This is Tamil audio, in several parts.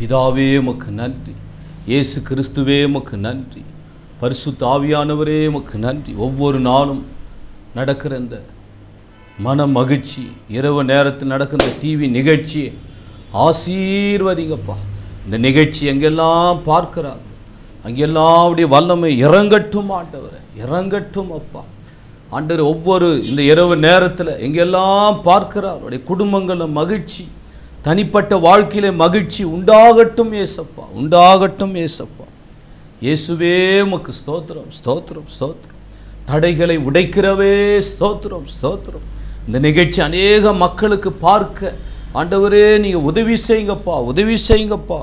பிதாவே உமக்கு நன்றி இயேசு கிறிஸ்துவே உமக்கு நன்றி பரிசுத்த ஆவியானவரே உமக்கு நன்றி ஒவ்வொரு நாளும் நடக்கிற இந்த மன மகிழ்ச்சி இரவு நேரத்தில் நடக்கிற இந்த டிவி நிகழ்ச்சி ஆசீர்வதிங்கப்பா இந்த நிகழ்ச்சி எங்கெல்லாம் பார்க்கிறார் அங்கெல்லாம் அவருடைய வல்லமை இறங்கட்டும் ஆண்டவரை இறங்கட்டும் அப்பா ஆண்டவர் ஒவ்வொரு இந்த இரவு நேரத்தில் எங்கெல்லாம் பார்க்கிறார் அவருடைய குடும்பங்களில் மகிழ்ச்சி தனிப்பட்ட வாழ்க்கையில மகிழ்ச்சி உண்டாகட்டும் ஏசப்பா உண்டாகட்டும் ஏசப்பா இயேசுவே உமக்கு ஸ்தோத்திரம் ஸ்தோத்திரம் ஸ்தோத்திரம் தடைகளை உடைக்கிறவே ஸ்தோத்திரம் ஸ்தோத்திரம் இந்த நிகழ்ச்சி அநேக மக்களுக்கு பார்க்க ஆண்டவரே நீங்கள் உதவி செய்யுங்கப்பா உதவி செய்யுங்கப்பா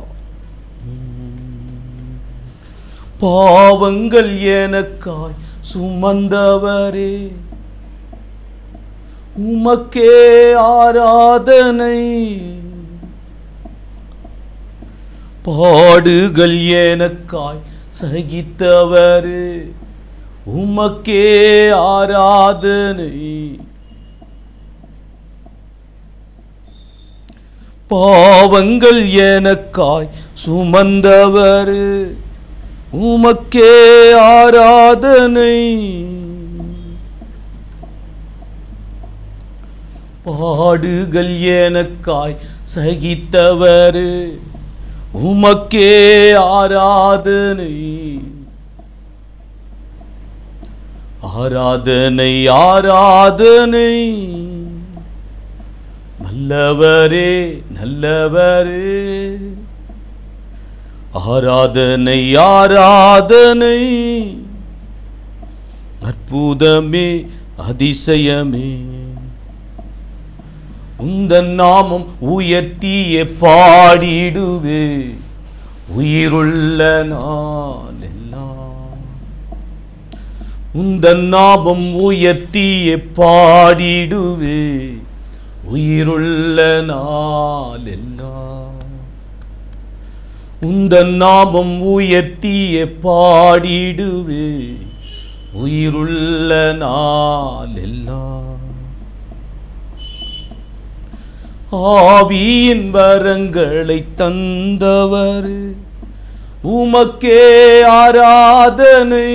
பாவங்கள் எனக்காய் சுமந்தவரே உமக்கே ஆராதனை பாடுகள் எனக்காய் சகித்தவரே உமக்கே ஆராதனை பாவங்கள் எனக்காய் சுமந்தவர் உமக்கே ஆராதனை பாடுகள் எனக்காய் சகித்தவர் உமக்கே ஆராதனை ஆராதனை ஆராதனை நல்லவரே நல்லவரே ஆராதனை ஆராதனை அற்புதமே அதிசயமே உந்தன் நாமம் உயர்த்திய பாடிடுவே உயிருள்ள நாள் எல்லாம் உந்தன் நாமம் உயர்த்திய பாடிடுவே உயிருள்ள நாள் எல்லாம் உந்தன் நாமம் உயர்த்திய பாடிடுவே உயிருள்ள நாள் எல்லாம் ஆவியின் வரங்களை தந்தவர் உமக்கே ஆராதனை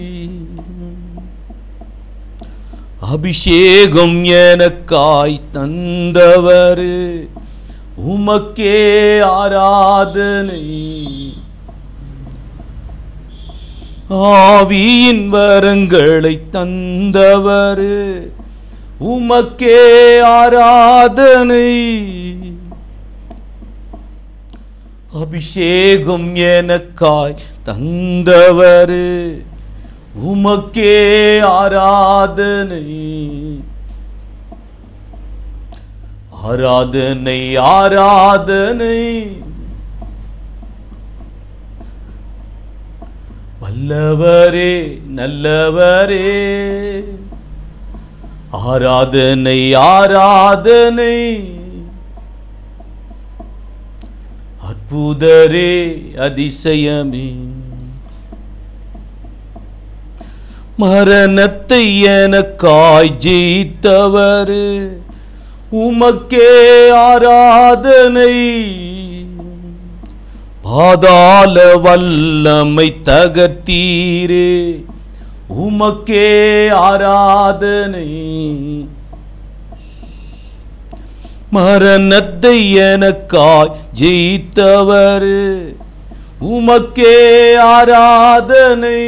அபிஷேகம் எனக்காய் தந்தவர் உமக்கே ஆராதனை ஆவியின் வரங்களை தந்தவர் உமக்கே ஆராதனை அபிஷேகம் எனக்காய் தந்தவர் உமக்கே ஆராதனை ஆராதனை ஆராதனை வல்லவரே நல்லவரே ஆராதனை ஆராதனை அற்புதரே அதிசயமே மரணத்தை எனக்காய் ஜெயித்தவர் உமக்கே ஆராதனை பாதாள வல்லமை தகர்த்தீரே உமக்கே ஆராதனை மரணத்தை எனக்காய் ஜெயித்தவர் உமக்கே ஆராதனை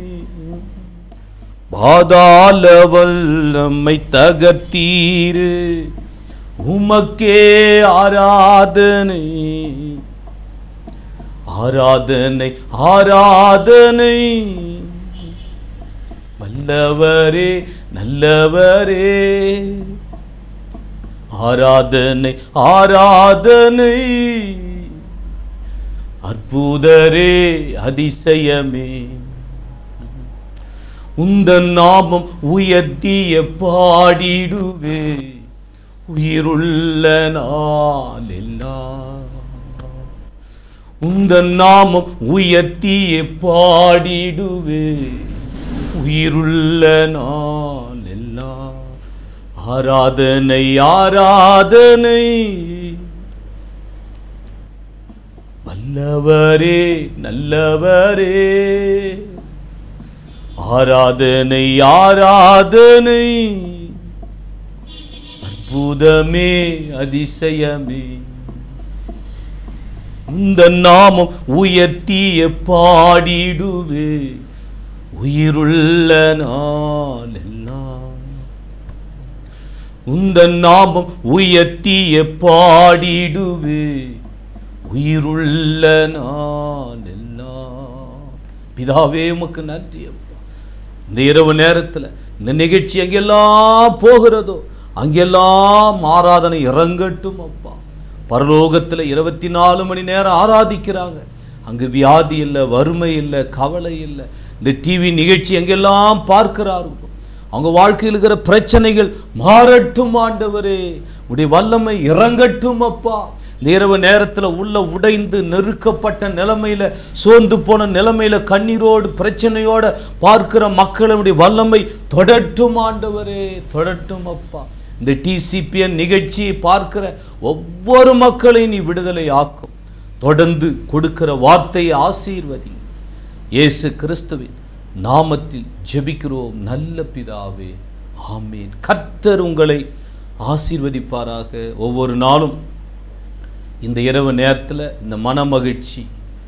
பாதாள வல்லமை தகர்த்தீரு உமக்கே ஆராதனை ஆராதனை ஆராதனை வல்லவரே நல்லவரே ஆராதனை ஆராதனை அற்புதரே அதிசயமே உந்தன் நாமம் உயர்த்திய பாடிடுவே உயிருள்ள நாளெல்லாம் உந்தன் நாமம் உயர்த்திய பாடிடுவே உயிருள்ள நாளெல்லாம் ஆராதனை ஆராதனை வல்லவரே நல்லவரே ஆராதனை ஆராதனை அற்புதமே அதிசயமே இந்த நாமம் உயர்த்திய பாடிடுவே உயிருள்ள நாளெல்லாம் உந்த நாமம் உயர்த்திய பாடிடுவே உயிருள்ள நாளெல்லாம் பிதாவே உமக்கு நன்றி அப்பா இந்த இரவு நேரத்தில் இந்த நிகழ்ச்சி எங்கெல்லாம் போகிறதோ அங்கெல்லாம் ஆராதனை இறங்கட்டும் அப்பா பரலோகத்தில் இருபத்தி நாலு மணி நேரம் ஆராதிக்கிறாங்க அங்கு வியாதி இல்லை வறுமை இல்லை கவலை இல்லை இந்த டிவி நிகழ்ச்சி எங்கெல்லாம் பார்க்கிறார்களோ அவங்க வாழ்க்கையில் இருக்கிற பிரச்சனைகள் மாறட்டும் ஆண்டவரே உடைய வல்லமை இறங்கட்டும் அப்பா இந்த இரவு நேரத்தில் உள்ள உடைந்து நெருக்கப்பட்ட நிலைமையில சோர்ந்து போன நிலைமையில கண்ணீரோடு பிரச்சனையோட பார்க்கிற மக்களுடைய வல்லமை தொடட்டும் ஆண்டவரே தொடட்டும் அப்பா இந்த டிசிபிஎன் நிகழ்ச்சியை பார்க்கிற ஒவ்வொரு மக்களையும் நீ விடுதலை ஆக்கும் தொடர்ந்து கொடுக்கிற வார்த்தையை ஆசீர்வதி இயேசு கிறிஸ்துவின் நாமத்தில் ஜெபிக்கிறோம் நல்ல பிதாவே ஆமீன் கர்த்தர் உங்களை ஆசீர்வதிப்பாராக ஒவ்வொரு நாளும் இந்த இரவு நேரத்தில் இந்த மன மகிழ்ச்சி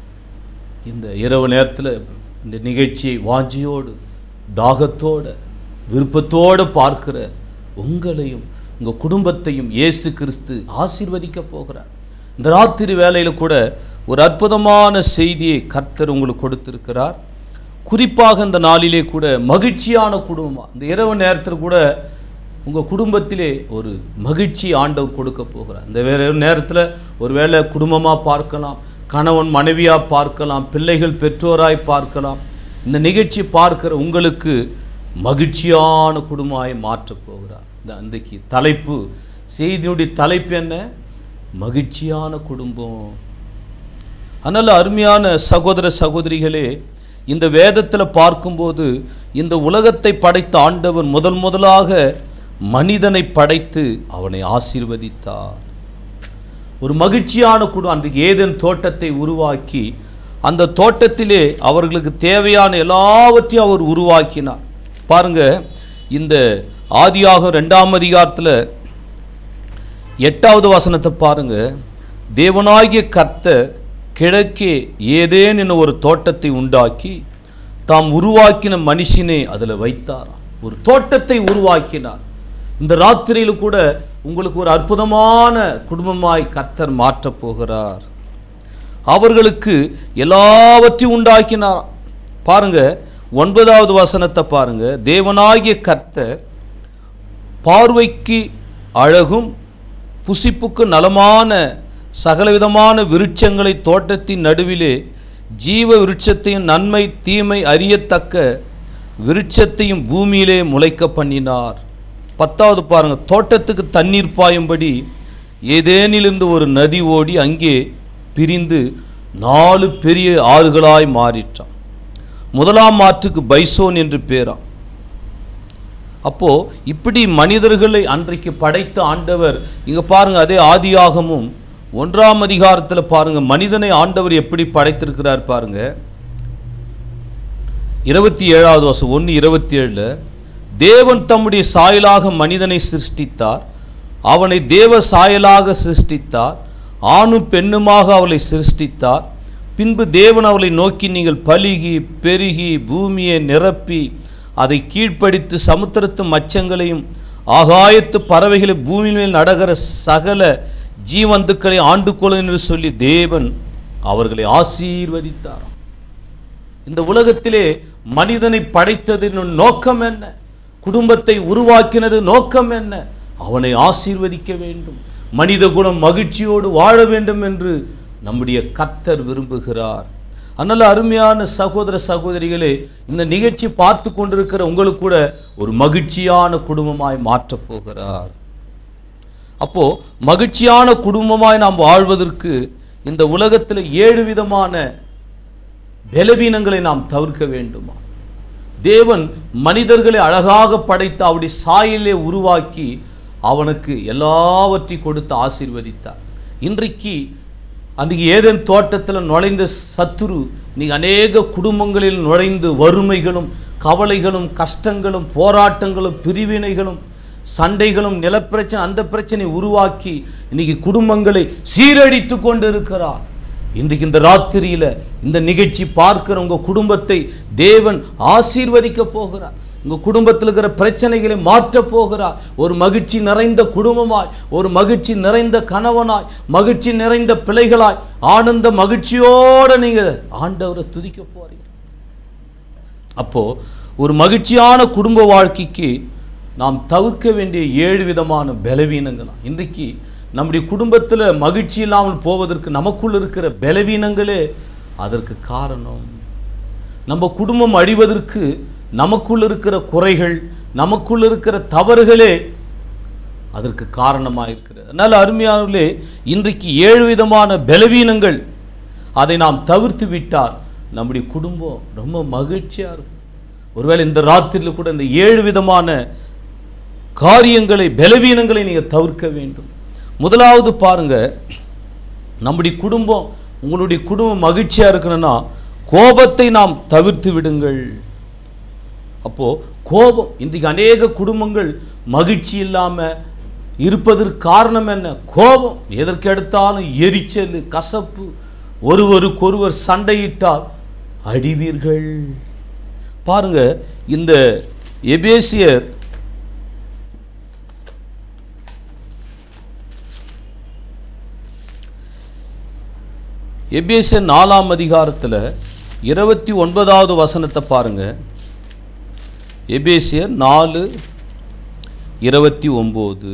இந்த இரவு நேரத்தில் இந்த நிகழ்ச்சியை வாஞ்சியோடு தாகத்தோட விருப்பத்தோடு பார்க்கிற உங்களையும் உங்கள் குடும்பத்தையும் இயேசு கிறிஸ்து ஆசீர்வதிக்க போகிறார் இந்த ராத்திரி வேளையில் கூட ஒரு அற்புதமான செய்தியை கர்த்தர் உங்களுக்கு கொடுத்திருக்கிறார் குறிப்பாக இந்த நாளிலே கூட மகிழ்ச்சியான குடும்பம் இந்த இரவு நேரத்தில் கூட உங்கள் குடும்பத்திலே ஒரு மகிழ்ச்சி ஆண்டவர் கொடுக்க போகிறார் இந்த வேற நேரத்தில் ஒரு வேளை குடும்பமாக பார்க்கலாம் கணவன் மனைவியாக பார்க்கலாம் பிள்ளைகள் பெற்றோராய் பார்க்கலாம் இந்த நிகழ்ச்சி பார்க்கிற உங்களுக்கு மகிழ்ச்சியான குடும்பமாய் மாற்றப் போகிறார் இந்த அன்றைக்கு தலைப்பு செய்தியுடைய தலைப்பு என்ன மகிழ்ச்சியான குடும்பம் அதனால் அருமையான சகோதர சகோதரிகளே இந்த வேதத்தில் பார்க்கும்போது இந்த உலகத்தை படைத்த ஆண்டவர் முதல் முதலாக மனிதனை படைத்து அவனை ஆசீர்வதித்தார் ஒரு மகிழ்ச்சியான குடும்பம் அன்றைக்கு ஏதேன் தோட்டத்தை உருவாக்கி அந்த தோட்டத்திலே அவர்களுக்கு தேவையான எல்லாவற்றையும் அவர் உருவாக்கினார் பாருங்க இந்த ஆதியாக ரெண்டாம் அதிகாரத்தில் எட்டாவது வசனத்தை பாருங்க தேவனாகிய கர்த்தர் கிழக்கே ஏதேன் என ஒரு தோட்டத்தை உண்டாக்கி தாம் உருவாக்கின மனுஷனை அதில் வைத்தார் ஒரு தோட்டத்தை உருவாக்கினார் இந்த ராத்திரியில் கூட உங்களுக்கு ஒரு அற்புதமான குடும்பமாய் கர்த்தர் மாற்றப் போகிறார் அவர்களுக்கு எல்லாவற்றையும் உண்டாக்கினார் பாருங்க ஒன்பதாவது வசனத்தை பாருங்க தேவனாகிய கர்த்தர் பார்வைக்கு அழகும் புசிப்புக்கு நலமான சகலவிதமான விருட்சங்களை தோட்டத்தின் நடுவிலே ஜீவ விருட்சத்தையும் நன்மை தீமை அறியத்தக்க விருட்சத்தையும் பூமியிலே முளைக்க பண்ணினார் பத்தாவது பாருங்க தோட்டத்துக்கு தண்ணீர் பாயும்படி ஏதேனிலிருந்து ஒரு நதி ஓடி அங்கே பிரிந்து நாலு பெரிய ஆறுகளாய் மாறிற்றான் முதலாம் ஆற்றுக்கு பைசோன் என்று பேராம் அப்போ இப்படி மனிதர்களை அன்றைக்கு படைத்த ஆண்டவர் இங்க பாருங்க அதே ஆதியாகமும் ஒன்றாம் அதிகாரத்தில் பாருங்க மனிதனை ஆண்டவர் எப்படி படைத்திருக்கிறார் பாருங்க இருபத்தி ஏழாவது வருஷம் ஒன்று இருபத்தி ஏழில் தேவன் தம்முடைய சாயலாக மனிதனை சிருஷ்டித்தார் அவனை தேவ சாயலாக சிருஷ்டித்தார் ஆணும் பெண்ணுமாக அவளை சிருஷ்டித்தார் பின்பு தேவன் அவளை நோக்கி நீங்கள் பலுகி பெருகி பூமியை நிரப்பி அதை கீழ்ப்படுத்தி சமுத்திரத்து மச்சங்களையும் ஆகாயத்து பறவைகளை பூமியின் மேல் நடக்கிற சகல ஜீவந்துக்களை ஆண்டு கொள்ளும் என்று சொல்லி தேவன் அவர்களை ஆசீர்வதித்தார் இந்த உலகத்திலே மனிதனை படைத்ததின் நோக்கம் என்ன குடும்பத்தை உருவாக்கினது நோக்கம் என்ன அவனை ஆசீர்வதிக்க வேண்டும் மனித குணம் மகிழ்ச்சியோடு வாழ வேண்டும் என்று நம்முடைய கர்த்தர் விரும்புகிறார் அதனால் அருமையான சகோதர சகோதரிகளே இந்த நிகழ்ச்சி பார்த்து கொண்டிருக்கிற உங்களுக்கு கூட ஒரு மகிழ்ச்சியான குடும்பமாய் மாற்றப் போகிறார் அப்போ மகிழ்ச்சியான குடும்பமாய் நாம் வாழ்வதற்கு இந்த உலகத்தில் ஏழு விதமான பலவீனங்களை நாம் தவிர்க்க வேண்டுமா தேவன் மனிதர்களை அழகாக படைத்து அவருடைய சாயலே உருவாக்கி அவனுக்கு எல்லாவற்றையும் கொடுத்து ஆசீர்வதித்தார் இன்றைக்கு அன்றைக்கு ஏதேன் தோட்டத்தில் நுழைந்த சத்துரு இன்னைக்கு அநேக குடும்பங்களில் நுழைந்து வறுமைகளும் கவலைகளும் கஷ்டங்களும் போராட்டங்களும் பிரிவினைகளும் சண்டைகளும் நிலப்பிரச்சனை அந்த பிரச்சனை உருவாக்கி இன்னைக்கு குடும்பங்களை சீரழித்து கொண்டு இருக்கிறார் இன்றைக்கு இந்த ராத்திரியில இந்த நிகழ்ச்சி பார்க்கிற உங்க குடும்பத்தை தேவன் ஆசீர்வதிக்க போகிறார் உங்க குடும்பத்தில் இருக்கிற பிரச்சனைகளை மாற்றப் போகிறார் ஒரு மகிழ்ச்சி நிறைந்த குடும்பமாய் ஒரு மகிழ்ச்சி நிறைந்த கணவனாய் மகிழ்ச்சி நிறைந்த பிள்ளைகளாய் ஆனந்த மகிழ்ச்சியோட நீங்க ஆண்டவரை துதிக்க போறீங்க அப்போ ஒரு மகிழ்ச்சியான குடும்ப வாழ்க்கைக்கு நாம் தவிர்க்க வேண்டிய ஏழு விதமான பலவீனங்களாம் இன்றைக்கு நம்முடைய குடும்பத்தில் மகிழ்ச்சி இல்லாமல் போவதற்கு நமக்குள் இருக்கிற பலவீனங்களே அதற்கு காரணம் நம்ம குடும்பம் அழிவதற்கு நமக்குள் இருக்கிற குறைகள் நமக்குள் இருக்கிற தவறுகளே அதற்கு காரணமாக இருக்கிறது அதனால் அருமையானவர்களே இன்றைக்கு ஏழு விதமான பலவீனங்கள் அதை நாம் தவிர்த்து விட்டால் நம்முடைய குடும்பம் ரொம்ப மகிழ்ச்சியாக இருக்கும் ஒருவேளை இந்த ராத்திரியில் கூட இந்த ஏழு விதமான காரியங்களை பலவீனங்களை நீங்கள் தவிர்க்க வேண்டும் முதலாவது பாருங்க நம்முடைய குடும்பம் உங்களுடைய குடும்பம் மகிழ்ச்சியாக இருக்கணும்னா கோபத்தை நாம் தவிர்த்து விடுங்கள் அப்போ கோபம் இன்றைக்கு அநேக குடும்பங்கள் மகிழ்ச்சி இல்லாமல் இருப்பதற்கு காரணம் என்ன கோபம் எதற்கு எடுத்தாலும் எரிச்சல் கசப்பு ஒருவருக்கொருவர் சண்டையிட்டால் அடிவீர்கள் பாருங்க இந்த எபேசியர் எபேசியர் நாலாம் அதிகாரத்தில் இருபத்தி ஒன்பதாவது வசனத்தை பாருங்க எபேசியர் நாலு இருபத்தி ஒம்பது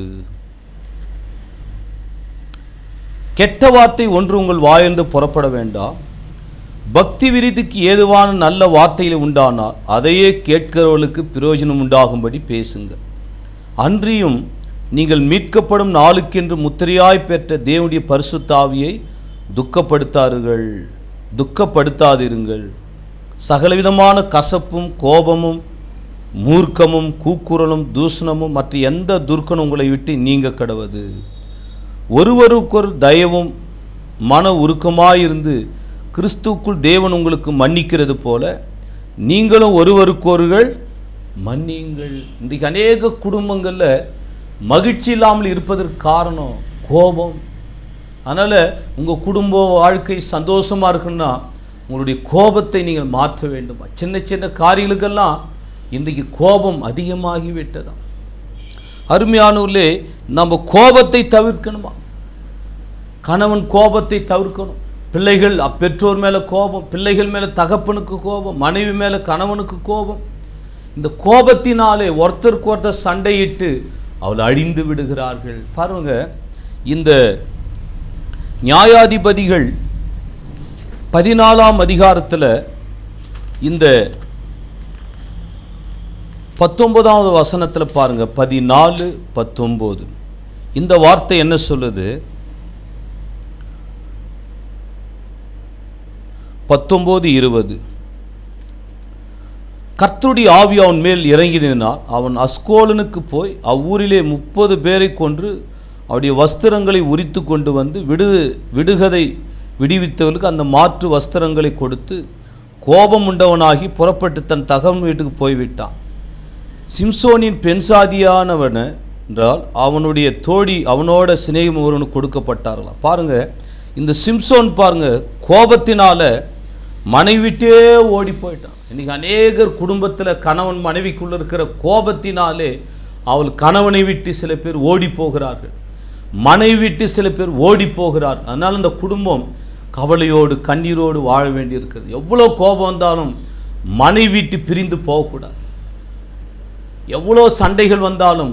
கெட்ட வார்த்தை ஒன்று உங்கள் வாயிலிருந்து புறப்பட வேண்டாம் பக்தி விருதிக்கு ஏதுவான நல்ல வார்த்தையில் உண்டானால் அதையே கேட்கிறவர்களுக்கு பிரயோஜனம் உண்டாகும்படி பேசுங்க அன்றியும் நீங்கள் மீட்கப்படும் நாளுக்கென்று முத்திரையாய் பெற்ற தேவனுடைய பரிசுத்தாவியை துக்கப்படுத்தார்கள் துக்கப்படுத்தாதிருங்கள் சகலவிதமான கசப்பும் கோபமும் மூர்க்கமும் கூக்குரலும் தூஷணமும் மற்ற எந்த துர்க்கனும் உங்களை விட்டு நீங்க கடவது ஒருவருக்கொரு தயவும் மன உருக்கமாயிருந்து கிறிஸ்துவுக்குள் தேவன் உங்களுக்கு மன்னிக்கிறது போல நீங்களும் ஒருவருக்கொருகள் மன்னியுங்கள் இன்றைக்கு அநேக குடும்பங்களில் மகிழ்ச்சி இல்லாமல் இருப்பதற்கு காரணம் கோபம் அதனால் உங்கள் குடும்ப வாழ்க்கை சந்தோஷமாக இருக்குன்னா உங்களுடைய கோபத்தை நீங்கள் மாற்ற வேண்டுமா சின்ன சின்ன காரியங்களுக்கெல்லாம் இன்றைக்கு கோபம் அதிகமாகி விட்டதாம் அருமையானூர்லே நம்ம கோபத்தை தவிர்க்கணுமா கணவன் கோபத்தை தவிர்க்கணும் பிள்ளைகள் பெற்றோர் மேலே கோபம் பிள்ளைகள் மேலே தகப்பனுக்கு கோபம் மனைவி மேலே கணவனுக்கு கோபம் இந்த கோபத்தினாலே ஒருத்தருக்கு ஒருத்தர் சண்டையிட்டு அவள் அழிந்து விடுகிறார்கள் பாருங்க இந்த நியாயாதிபதிகள் பதினாலாம் அதிகாரத்தில் இந்த பத்தொன்பதாவது வசனத்தில் பாருங்க பதினாலு பத்தொம்போது இந்த வார்த்தை என்ன சொல்லுது பத்தொம்போது இருபது கர்த்தருடைய ஆவி அவன் மேல் இறங்கினார் அவன் அஸ்கோலனுக்கு போய் அவ்வூரிலே முப்பது பேரை கொன்று அவருடைய வஸ்திரங்களை உரித்து கொண்டு வந்து விடு விடுகதை விடுவித்தவர்களுக்கு அந்த மாற்று வஸ்திரங்களை கொடுத்து கோபம் உண்டவனாகி புறப்பட்டு தன் தகவன் வீட்டுக்கு போய்விட்டான் சிம்சோனின் பெண் சாதியானவன என்றால் அவனுடைய தோழி அவனோட சிநேகம் ஒருவனுக்கு கொடுக்கப்பட்டார்களாம் பாருங்க இந்த சிம்சோன் பாருங்க கோபத்தினால மனைவி விட்டே ஓடி போயிட்டான் இன்னைக்கு அநேகர் குடும்பத்தில் கணவன் மனைவிக்குள்ள இருக்கிற கோபத்தினாலே அவள் கணவனை விட்டு சில பேர் ஓடி போகிறார்கள் மனைவி விட்டு சில பேர் ஓடி போகிறார் அதனால் இந்த குடும்பம் கவலையோடு கண்ணீரோடு வாழ வேண்டியிருக்கிறது எவ்வளோ கோபம் வந்தாலும் மனைவி விட்டு பிரிந்து போகக்கூடாது எவ்வளோ சண்டைகள் வந்தாலும்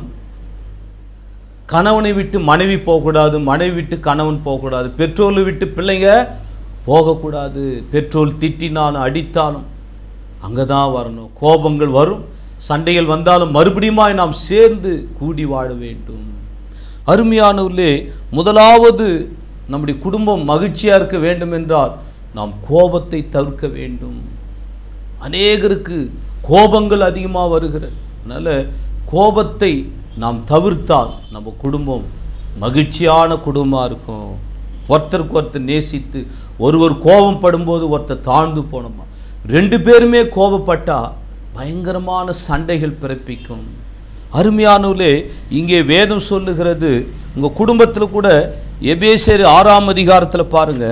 கணவனை விட்டு மனைவி போகக்கூடாது மனைவி விட்டு கணவன் போகக்கூடாது பெற்றோரை விட்டு பிள்ளைங்க போகக்கூடாது பெற்றோர் திட்டினாலும் அடித்தாலும் அங்கே தான் வரணும் கோபங்கள் வரும் சண்டைகள் வந்தாலும் மறுபடியுமாய் நாம் சேர்ந்து கூடி வாழ வேண்டும் அருமையானவர்களே முதலாவது நம்முடைய குடும்பம் மகிழ்ச்சியாக இருக்க வேண்டும் என்றால் நாம் கோபத்தை தவிர்க்க வேண்டும் அநேகருக்கு கோபங்கள் அதிகமாக வருகிறது அதனால் கோபத்தை நாம் தவிர்த்தால் நம்ம குடும்பம் மகிழ்ச்சியான குடும்பமாக இருக்கும் ஒருத்தருக்கு ஒருத்தர் நேசித்து ஒருவர் கோபம் படும்போது ஒருத்தர் தாழ்ந்து போனோமா ரெண்டு பேருமே கோபப்பட்டா பயங்கரமான சண்டைகள் பிறப்பிக்கும் அருமையானவர்களே இங்கே வேதம் சொல்லுகிறது உங்கள் குடும்பத்தில் கூட எபேசர் ஆறாம் அதிகாரத்தில் பாருங்க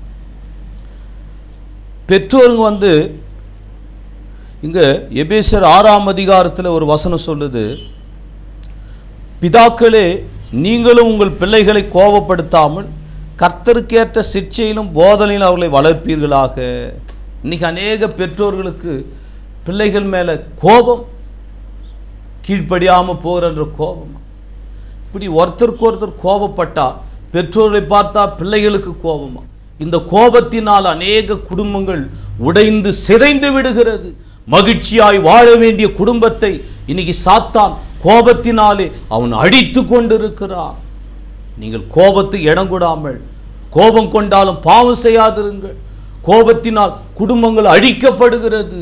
பெற்றோருங்க வந்து இங்கே எபேசர் ஆறாம் அதிகாரத்தில் ஒரு வசனம் சொல்லுது பிதாக்களே நீங்களும் உங்கள் பிள்ளைகளை கோபப்படுத்தாமல் கர்த்தருக்கேற்ற சிற்சையிலும் போதனையிலும் அவர்களை வளர்ப்பீர்களாக இன்னைக்கு அநேக பெற்றோர்களுக்கு பிள்ளைகள் மேலே கோபம் கீழ்ப்படியாமல் போகிறன்ற கோபம் இப்படி ஒருத்தருக்கு ஒருத்தர் கோபப்பட்டா பெற்றோர்களை பார்த்தா பிள்ளைகளுக்கு கோபமா இந்த கோபத்தினால் அநேக குடும்பங்கள் உடைந்து சிதைந்து விடுகிறது மகிழ்ச்சியாய் வாழ வேண்டிய குடும்பத்தை இன்னைக்கு சாத்தான் கோபத்தினாலே அவன் அடித்து கொண்டிருக்கிறான் நீங்கள் கோபத்துக்கு இடம் கொடாமல் கோபம் கொண்டாலும் பாவம் செய்யாதிருங்கள் கோபத்தினால் குடும்பங்கள் அழிக்கப்படுகிறது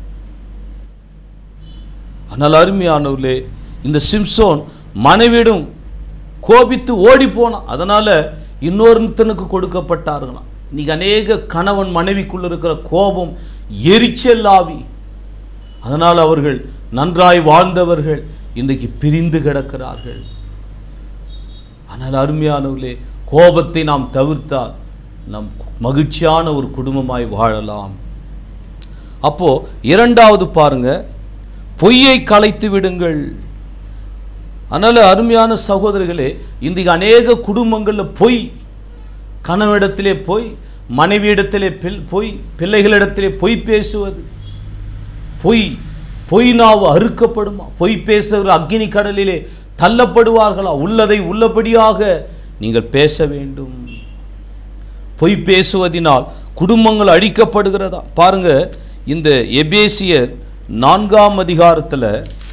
ஆனால் அருமையானவர்களே இந்த சிம்சோன் மனைவிடும் கோபித்து ஓடி போனான் அதனால இன்னொருத்தனுக்கு கொடுக்கப்பட்டார்களாம் இன்னைக்கு அநேக கணவன் மனைவிக்குள்ள இருக்கிற கோபம் எரிச்சல் ஆவி அதனால் அவர்கள் நன்றாய் வாழ்ந்தவர்கள் இன்றைக்கு பிரிந்து கிடக்கிறார்கள் ஆனால் அருமையானவர்களே கோபத்தை நாம் தவிர்த்தால் நம் மகிழ்ச்சியான ஒரு குடும்பமாய் வாழலாம் அப்போ இரண்டாவது பாருங்க பொய்யை கலைத்து விடுங்கள் அதனால் அருமையான சகோதரர்களே இன்றைக்கு அநேக குடும்பங்களில் பொய் கணவனிடத்திலே பொய் மனைவியிடத்திலே பில் பொய் பிள்ளைகளிடத்திலே பொய் பேசுவது பொய் பொய் நாவு அறுக்கப்படுமா பொய் பேசுகிற அக்னி கடலிலே தள்ளப்படுவார்களா உள்ளதை உள்ளபடியாக நீங்கள் பேச வேண்டும் பொய் பேசுவதினால் குடும்பங்கள் அழிக்கப்படுகிறதா பாருங்க இந்த எபேசியர் நான்காம் அதிகாரத்தில்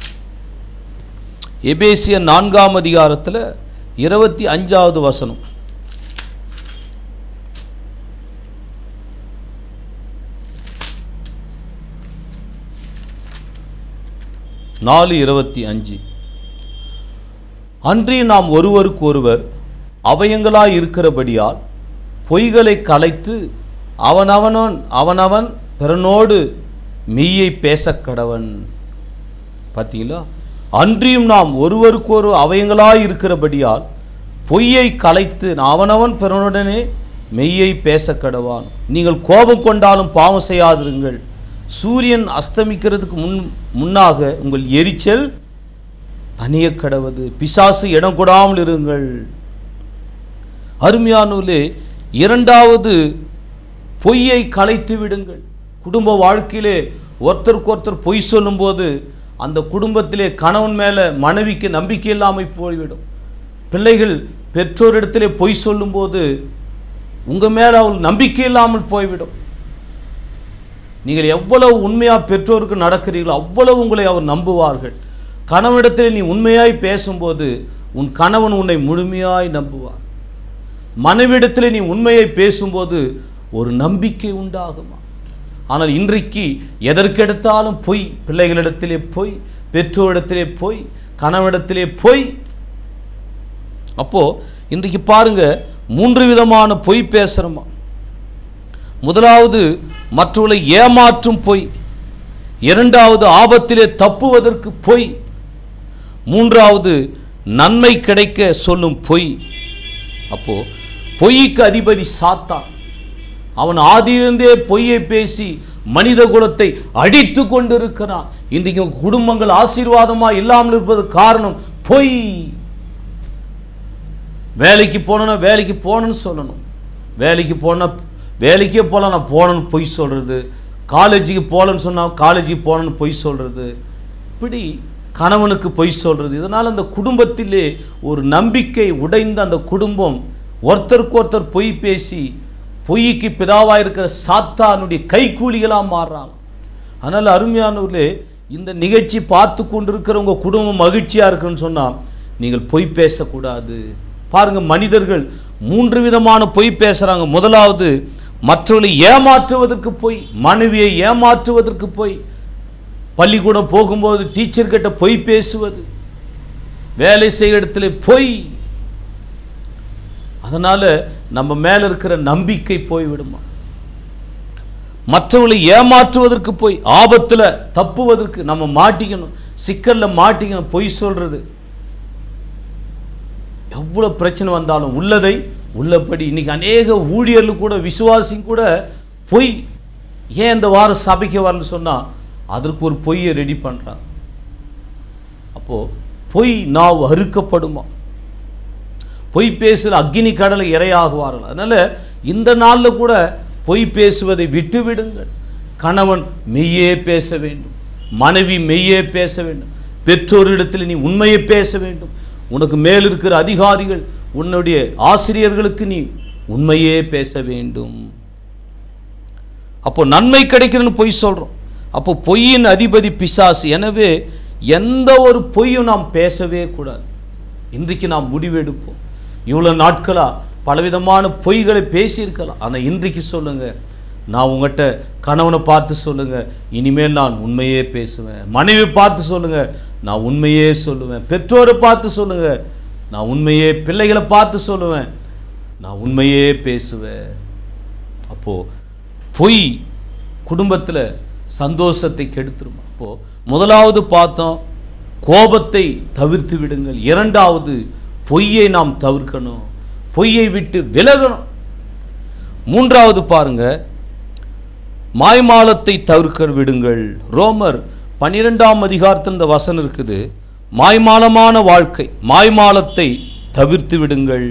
எபேசியர் நான்காம் அதிகாரத்தில் இருபத்தி அஞ்சாவது வசனம் நாலு இருபத்தி அஞ்சு அன்றி நாம் ஒருவருக்கு ஒருவர் அவயங்களாய் இருக்கிறபடியால் பொய்களை கலைத்து அவனவனன் அவனவன் பிறனோடு மெய்யை பேசக் கடவன் பார்த்தீங்களா அன்றியும் நாம் ஒருவருக்கொரு அவயங்களாய் இருக்கிறபடியால் பொய்யை கலைத்து அவனவன் பிறனுடனே மெய்யை பேச கடவான் நீங்கள் கோபம் கொண்டாலும் பாவம் செய்யாதிருங்கள் சூரியன் அஸ்தமிக்கிறதுக்கு முன் முன்னாக உங்கள் எரிச்சல் தனிய கடவது பிசாசு இடம் கொடாமல் இருங்கள் அருமையானூலே இரண்டாவது பொய்யை கலைத்து விடுங்கள் குடும்ப வாழ்க்கையிலே ஒருத்தருக்கு ஒருத்தர் பொய் சொல்லும்போது அந்த குடும்பத்திலே கணவன் மேலே மனைவிக்கு நம்பிக்கை இல்லாமல் போய்விடும் பிள்ளைகள் பெற்றோரிடத்திலே பொய் சொல்லும்போது உங்கள் மேலே அவள் நம்பிக்கை இல்லாமல் போய்விடும் நீங்கள் எவ்வளவு உண்மையாக பெற்றோருக்கு நடக்கிறீர்களோ அவ்வளவு உங்களை அவர் நம்புவார்கள் கணவனிடத்தில் நீ உண்மையாய் பேசும்போது உன் கணவன் உன்னை முழுமையாய் நம்புவார் மனைவிடத்தில் நீ உண்மையை பேசும்போது ஒரு நம்பிக்கை உண்டாகுமா ஆனால் இன்றைக்கு எதற்கெடுத்தாலும் பொய் பிள்ளைகளிடத்திலே பொய் பெற்றோரிடத்திலே பொய் கணவனிடத்திலே பொய் அப்போ இன்றைக்கு பாருங்க மூன்று விதமான பொய் பேசுகிறோமா முதலாவது மற்றவர்களை ஏமாற்றும் பொய் இரண்டாவது ஆபத்திலே தப்புவதற்கு பொய் மூன்றாவது நன்மை கிடைக்க சொல்லும் பொய் அப்போ பொய்க்கு அதிபதி சாத்தான் அவன் ஆதியிலிருந்தே பொய்யை பேசி மனித குலத்தை அடித்து கொண்டிருக்கிறான் இன்றைக்கு குடும்பங்கள் ஆசீர்வாதமா இல்லாமல் இருப்பது காரணம் பொய் வேலைக்கு போனோன்னா வேலைக்கு போகணும்னு சொல்லணும் வேலைக்கு போனா வேலைக்கே போகல நான் போனேன்னு பொய் சொல்கிறது காலேஜுக்கு போகலன்னு சொன்னால் காலேஜுக்கு போனேன்னு பொய் சொல்கிறது இப்படி கணவனுக்கு பொய் சொல்கிறது இதனால் அந்த குடும்பத்திலே ஒரு நம்பிக்கை உடைந்த அந்த குடும்பம் ஒருத்தருக்கு ஒருத்தர் பொய் பேசி பொய்க்கு பிதாவாக இருக்கிற சாத்தானுடைய கைக்கூலிகளாக மாறுறாங்க அதனால் அருமையானவர்களே இந்த நிகழ்ச்சி பார்த்து கொண்டிருக்கிற உங்கள் குடும்பம் மகிழ்ச்சியாக இருக்குன்னு சொன்னால் நீங்கள் பொய் பேசக்கூடாது பாருங்கள் மனிதர்கள் மூன்று விதமான பொய் பேசுகிறாங்க முதலாவது மற்றவர்களை ஏமாற்றுவதற்கு பொய் மனைவியை ஏமாற்றுவதற்கு பொய் பள்ளிக்கூடம் போகும்போது டீச்சர்கிட்ட பொய் பேசுவது வேலை செய்கிற இடத்துல பொய் அதனால் நம்ம மேல இருக்கிற நம்பிக்கை போய்விடுமா மற்றவர்களை ஏமாற்றுவதற்கு போய் ஆபத்துல தப்புவதற்கு நம்ம மாட்டிக்கணும் சிக்கல்ல மாட்டிக்கணும் பொய் சொல்றது எவ்வளோ பிரச்சனை வந்தாலும் உள்ளதை உள்ளபடி இன்னைக்கு அநேக ஊழியர்கள் கூட விசுவாசிங்க கூட பொய் ஏன் இந்த வாரம் சபைக்கு வரலன்னு சொன்னா அதற்கு ஒரு பொய்யை ரெடி பண்றாங்க அப்போ பொய் நாவு அறுக்கப்படுமா பொய் பேசுகிற அக்னி கடலை இரையாகுவார்கள் அதனால இந்த நாளில் கூட பொய் பேசுவதை விட்டு விடுங்கள் கணவன் மெய்யே பேச வேண்டும் மனைவி மெய்யே பேச வேண்டும் பெற்றோரிடத்தில் நீ உண்மையை பேச வேண்டும் உனக்கு மேல் இருக்கிற அதிகாரிகள் உன்னுடைய ஆசிரியர்களுக்கு நீ உண்மையே பேச வேண்டும் அப்போ நன்மை கிடைக்கிறன்னு பொய் சொல்கிறோம் அப்போ பொய்யின் அதிபதி பிசாசு எனவே எந்த ஒரு பொய்யும் நாம் பேசவே கூடாது இன்றைக்கு நாம் முடிவெடுப்போம் இவ்வளோ நாட்களாக பலவிதமான பொய்களை பேசியிருக்கலாம் ஆனால் இன்றைக்கு சொல்லுங்கள் நான் உங்கள்கிட்ட கணவனை பார்த்து சொல்லுங்கள் இனிமேல் நான் உண்மையே பேசுவேன் மனைவி பார்த்து சொல்லுங்கள் நான் உண்மையே சொல்லுவேன் பெற்றோரை பார்த்து சொல்லுங்கள் நான் உண்மையே பிள்ளைகளை பார்த்து சொல்லுவேன் நான் உண்மையே பேசுவேன் அப்போது பொய் குடும்பத்தில் சந்தோஷத்தை கெடுத்துரும் அப்போது முதலாவது பார்த்தோம் கோபத்தை தவிர்த்து விடுங்கள் இரண்டாவது பொய்யை நாம் தவிர்க்கணும் பொய்யை விட்டு விலகணும் மூன்றாவது பாருங்க மாய்மாலத்தை தவிர்க்க விடுங்கள் ரோமர் பன்னிரெண்டாம் அதிகாரத்தில் இந்த வசனம் இருக்குது மாய்மாலமான வாழ்க்கை மாய்மாலத்தை தவிர்த்து விடுங்கள்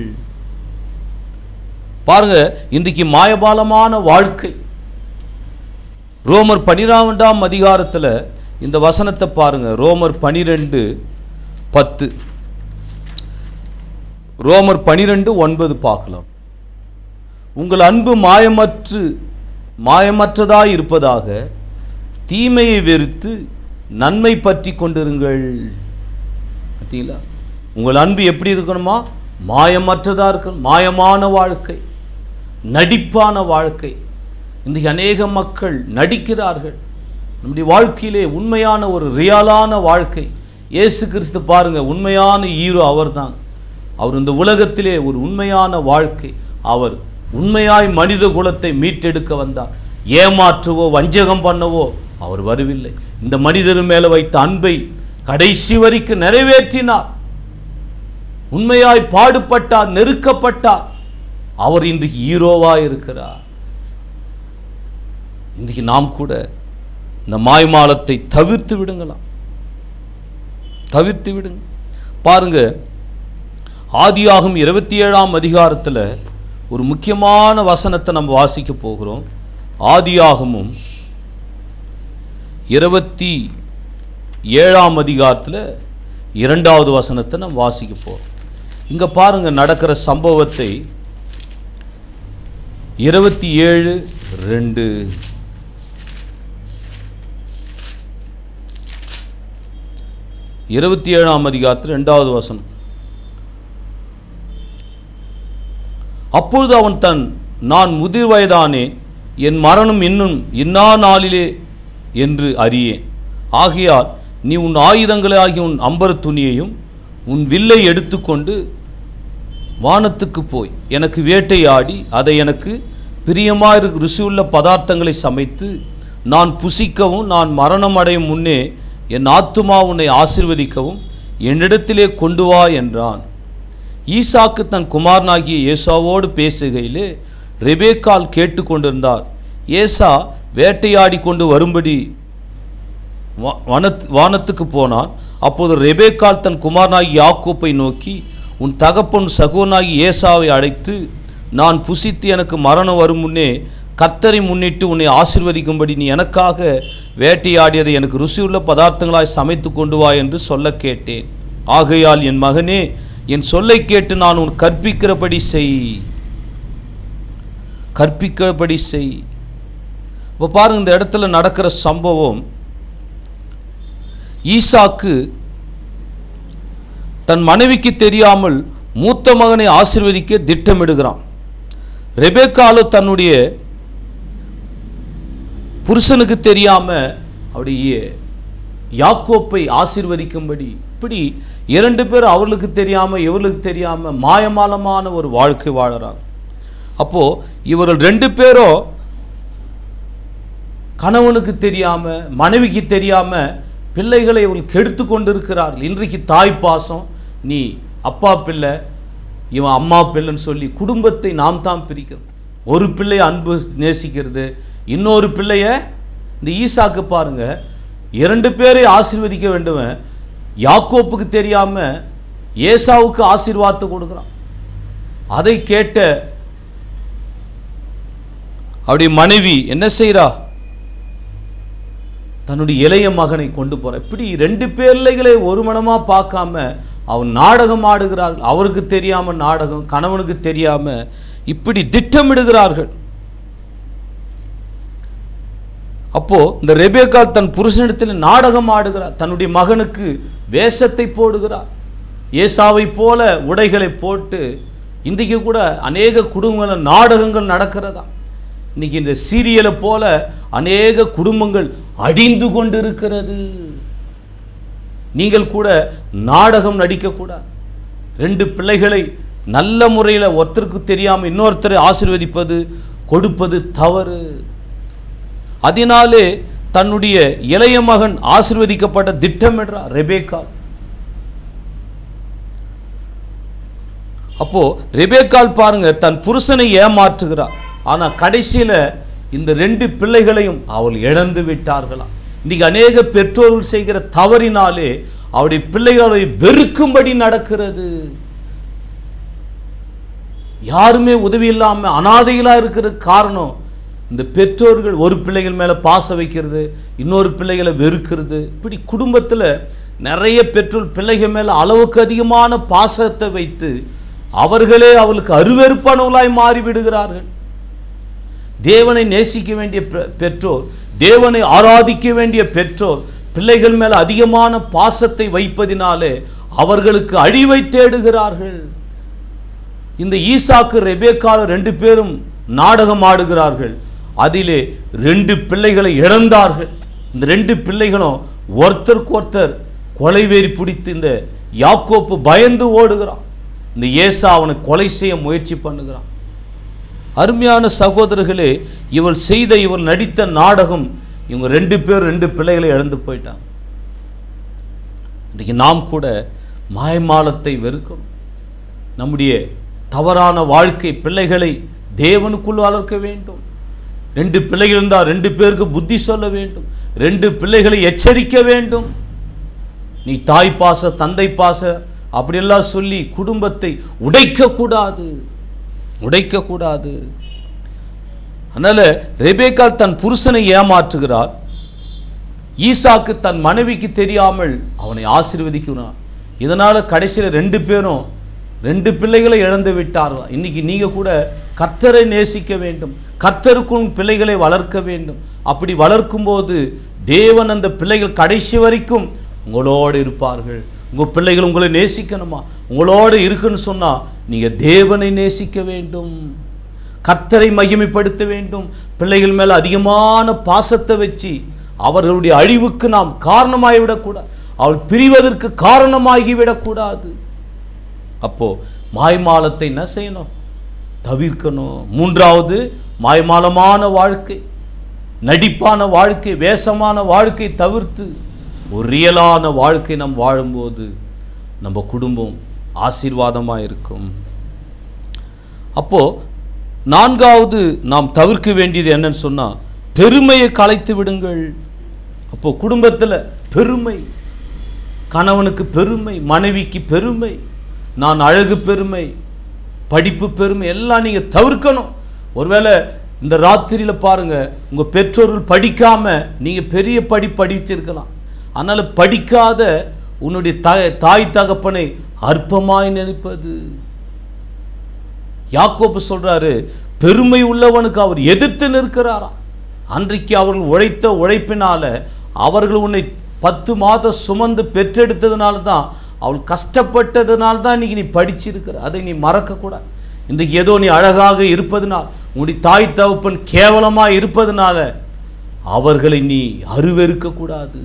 பாருங்க இன்றைக்கு மாயபாலமான வாழ்க்கை ரோமர் பனிரெண்டாம் அதிகாரத்தில் இந்த வசனத்தை பாருங்க ரோமர் பனிரெண்டு பத்து ரோமர் பனிரெண்டு ஒன்பது பார்க்கலாம் உங்கள் அன்பு மாயமற்று மாயமற்றதாய் இருப்பதாக தீமையை வெறுத்து நன்மை பற்றி கொண்டிருங்கள் பார்த்தீங்களா உங்கள் அன்பு எப்படி இருக்கணுமா மாயமற்றதா இருக்கணும் மாயமான வாழ்க்கை நடிப்பான வாழ்க்கை இன்றைக்கு அநேக மக்கள் நடிக்கிறார்கள் நம்முடைய வாழ்க்கையிலே உண்மையான ஒரு ரியலான வாழ்க்கை இயேசு கிறிஸ்து பாருங்க உண்மையான ஹீரோ அவர்தான் அவர் இந்த உலகத்திலே ஒரு உண்மையான வாழ்க்கை அவர் உண்மையாய் மனித குலத்தை மீட்டெடுக்க வந்தார் ஏமாற்றவோ வஞ்சகம் பண்ணவோ அவர் வரவில்லை இந்த மனிதர் மேலே வைத்த அன்பை கடைசி வரைக்கும் நிறைவேற்றினார் உண்மையாய் பாடுபட்டார் நெருக்கப்பட்டார் அவர் இன்றைக்கு ஹீரோவா இருக்கிறார் இன்றைக்கு நாம் கூட இந்த மாய்மாலத்தை தவிர்த்து விடுங்களாம் தவிர்த்து விடுங்க பாருங்க ஆதியாகும் இருபத்தி ஏழாம் அதிகாரத்தில் ஒரு முக்கியமான வசனத்தை நம்ம வாசிக்க போகிறோம் ஆதியாகமும் இருபத்தி ஏழாம் அதிகாரத்தில் இரண்டாவது வசனத்தை நம்ம வாசிக்க போகிறோம் இங்கே பாருங்க நடக்கிற சம்பவத்தை இருபத்தி ஏழு ரெண்டு இருபத்தி ஏழாம் அதிகாரத்தில் ரெண்டாவது வசனம் அப்பொழுது அவன் தன் நான் முதிர் வயதானேன் என் மரணம் இன்னும் இன்னா நாளிலே என்று அறியேன் ஆகையால் நீ உன் ஆயுதங்களை ஆகிய உன் அம்பரத் துணியையும் உன் வில்லை எடுத்துக்கொண்டு வானத்துக்கு போய் எனக்கு வேட்டையாடி அதை எனக்கு பிரியமாக ருசியுள்ள பதார்த்தங்களை சமைத்து நான் புசிக்கவும் நான் மரணம் அடையும் முன்னே என் ஆத்துமா உன்னை ஆசிர்வதிக்கவும் என்னிடத்திலே கொண்டு வா என்றான் ஈசாக்கு தன் குமாரனாகிய ஏசாவோடு பேசுகையிலே ரெபேக்கால் கேட்டுக்கொண்டிருந்தார் ஏசா வேட்டையாடி கொண்டு வரும்படி வா- வனத் வானத்துக்கு போனான் அப்போது ரெபேக்கால் தன் குமாரனாகி யாக்கோப்பை நோக்கி உன் தகப்பன் சகோனாகி ஏசாவை அழைத்து நான் புசித்து எனக்கு மரணம் வரும் முன்னே கர்த்தரை முன்னிட்டு உன்னை ஆசிர்வதிக்கும்படி நீ எனக்காக வேட்டையாடியதை எனக்கு ருசியுள்ள பதார்த்தங்களாய் சமைத்து கொண்டு வா என்று சொல்ல கேட்டேன் ஆகையால் என் மகனே என் சொல்லை கேட்டு நான் உன் கற்பிக்கிறபடி செய் கற்பிக்கிறபடி செய் இப்போ பாருங்க இந்த இடத்துல நடக்கிற சம்பவம் ஈசாக்கு தன் மனைவிக்கு தெரியாமல் மூத்த மகனை ஆசீர்வதிக்க திட்டமிடுகிறான் ரெபேக்காலோ தன்னுடைய புருஷனுக்கு தெரியாம அவருடைய யாக்கோப்பை ஆசீர்வதிக்கும்படி இப்படி இரண்டு பேர் அவர்களுக்கு தெரியாம இவர்களுக்கு தெரியாம மாயமாலமான ஒரு வாழ்க்கை வாழறாங்க அப்போ இவர்கள் ரெண்டு பேரும் கணவனுக்கு தெரியாம மனைவிக்கு தெரியாம பிள்ளைகளை இவர்கள் கெடுத்து கொண்டிருக்கிறார்கள் இன்றைக்கு தாய் பாசம் நீ அப்பா பிள்ளை இவன் அம்மா பிள்ளைன்னு சொல்லி குடும்பத்தை நாம் தான் பிரிக்கிறோம் ஒரு பிள்ளையை அன்பு நேசிக்கிறது இன்னொரு பிள்ளைய இந்த ஈசாக்கு பாருங்க இரண்டு பேரை ஆசீர்வதிக்க வேண்டுவன் யாக்கோப்புக்கு தெரியாம ஏசாவுக்கு ஆசீர்வாதத்தை கொடுக்குறான் அதை கேட்ட அவருடைய மனைவி என்ன செய்றா தன்னுடைய இளைய மகனை கொண்டு போற இப்படி ரெண்டு பிள்ளைகளை ஒரு மனமா பார்க்காம அவன் நாடகம் ஆடுகிறார்கள் அவருக்கு தெரியாம நாடகம் கணவனுக்கு தெரியாம இப்படி திட்டமிடுகிறார்கள் அப்போ இந்த ரெபேக்கால் தன் புருஷனிடத்தில் நாடகம் ஆடுகிறார் தன்னுடைய மகனுக்கு வேஷத்தை போடுகிறார் ஏசாவை போல உடைகளை போட்டு இன்றைக்கு கூட அநேக குடும்பங்கள் நாடகங்கள் நடக்கிறதா இன்னைக்கு இந்த சீரியலை போல அநேக குடும்பங்கள் அழிந்து கொண்டிருக்கிறது நீங்கள் கூட நாடகம் நடிக்கக்கூடாது ரெண்டு பிள்ளைகளை நல்ல முறையில் ஒருத்தருக்கு தெரியாமல் இன்னொருத்தரை ஆசீர்வதிப்பது கொடுப்பது தவறு அதனாலே தன்னுடைய இளைய மகன் ஆசீர்வதிக்கப்பட்ட திட்டமிடுறார் ரெபேக்கால் அப்போ ரெபேக்கால் பாருங்க தன் புருஷனை ஏமாற்றுகிறார் ஆனா கடைசியில இந்த ரெண்டு பிள்ளைகளையும் அவள் இழந்து விட்டார்களாம் இன்னைக்கு அநேக பெற்றோர்கள் செய்கிற தவறினாலே அவருடைய பிள்ளைகளை வெறுக்கும்படி நடக்கிறது யாருமே உதவி இல்லாம அனாதைகளா இருக்கிற காரணம் இந்த பெற்றோர்கள் ஒரு பிள்ளைகள் மேல பாசம் வைக்கிறது இன்னொரு பிள்ளைகளை வெறுக்கிறது இப்படி குடும்பத்துல நிறைய பெற்றோர் பிள்ளைகள் மேல அளவுக்கு அதிகமான பாசத்தை வைத்து அவர்களே அவளுக்கு அருவெறுப்பானவர்களாய் மாறி விடுகிறார்கள் தேவனை நேசிக்க வேண்டிய பெ- பெற்றோர் தேவனை ஆராதிக்க வேண்டிய பெற்றோர் பிள்ளைகள் மேல் அதிகமான பாசத்தை வைப்பதினாலே அவர்களுக்கு அழிவை தேடுகிறார்கள் இந்த ஈசாக்கு ரெபேக்கால ரெண்டு பேரும் நாடகம் ஆடுகிறார்கள் அதிலே ரெண்டு பிள்ளைகளை இழந்தார்கள் இந்த ரெண்டு பிள்ளைகளும் ஒருத்தருக்கு ஒருத்தர் கொலைவேறி பிடித்து இந்த யாக்கோப்பு பயந்து ஓடுகிறான் இந்த ஏசா அவனை கொலை செய்ய முயற்சி பண்ணுகிறான் அருமையான சகோதரர்களே இவள் செய்த இவள் நடித்த நாடகம் இவங்க ரெண்டு பேர் ரெண்டு பிள்ளைகளை இழந்து போயிட்டாங்க இன்றைக்கு நாம் கூட மாயமாலத்தை வெறுக்கணும் நம்முடைய தவறான வாழ்க்கை பிள்ளைகளை தேவனுக்குள் வளர்க்க வேண்டும் ரெண்டு பிள்ளைகள் இருந்தால் ரெண்டு பேருக்கு புத்தி சொல்ல வேண்டும் ரெண்டு பிள்ளைகளை எச்சரிக்க வேண்டும் நீ தாய் பாச தந்தை பாச அப்படியெல்லாம் சொல்லி குடும்பத்தை உடைக்கக்கூடாது உடைக்கக்கூடாது அதனால ரெபேக்கால் தன் புருஷனை ஏமாற்றுகிறார் ஈசாக்கு தன் மனைவிக்கு தெரியாமல் அவனை ஆசீர்வதிக்கிறான் இதனால கடைசியில் ரெண்டு பேரும் ரெண்டு பிள்ளைகளை இழந்து விட்டார்கள் இன்னைக்கு நீங்க கூட கர்த்தரை நேசிக்க வேண்டும் கர்த்தருக்கும் பிள்ளைகளை வளர்க்க வேண்டும் அப்படி வளர்க்கும்போது தேவன் அந்த பிள்ளைகள் கடைசி வரைக்கும் உங்களோடு இருப்பார்கள் உங்க பிள்ளைகள் உங்களை நேசிக்கணுமா உங்களோடு இருக்குன்னு சொன்னா நீங்க தேவனை நேசிக்க வேண்டும் கர்த்தரை மகிமைப்படுத்த வேண்டும் பிள்ளைகள் மேல அதிகமான பாசத்தை வச்சு அவர்களுடைய அழிவுக்கு நாம் காரணமாகி விடக்கூடாது அவள் பிரிவதற்கு காரணமாகி விடக்கூடாது அப்போ மாய்மாலத்தை என்ன செய்யணும் தவிர்க்கணும் மூன்றாவது மாய்மாலமான வாழ்க்கை நடிப்பான வாழ்க்கை வேஷமான வாழ்க்கை தவிர்த்து ஒரு ரியலான வாழ்க்கை நாம் வாழும்போது நம்ம குடும்பம் ஆசீர்வாதமாக இருக்கும் அப்போ நான்காவது நாம் தவிர்க்க வேண்டியது என்னன்னு சொன்னா பெருமையை கலைத்து விடுங்கள் அப்போ குடும்பத்தில் பெருமை கணவனுக்கு பெருமை மனைவிக்கு பெருமை நான் அழகு பெருமை படிப்பு பெருமை எல்லாம் நீங்க தவிர்க்கணும் ஒருவேளை இந்த ராத்திரியில பாருங்க உங்க பெற்றோர்கள் படிக்காம நீங்க பெரிய படி படிச்சிருக்கலாம் அதனால படிக்காத உன்னுடைய தாய் தாய் தகப்பனை அற்பமாய் நினைப்பது யாக்கோப்பு சொல்றாரு பெருமை உள்ளவனுக்கு அவர் எதிர்த்து நிற்கிறாராம் அன்றைக்கு அவர்கள் உழைத்த உழைப்பினால அவர்கள் உன்னை பத்து மாதம் சுமந்து பெற்றெடுத்ததுனால தான் அவள் கஷ்டப்பட்டதுனால தான் இன்னைக்கு நீ படிச்சிருக்கிற அதை நீ மறக்கக்கூடாது இன்றைக்கு ஏதோ நீ அழகாக இருப்பதனால் உன்னுடைய தாய் தகப்பன் கேவலமாக இருப்பதனால அவர்களை நீ அருவெறுக்கக்கூடாது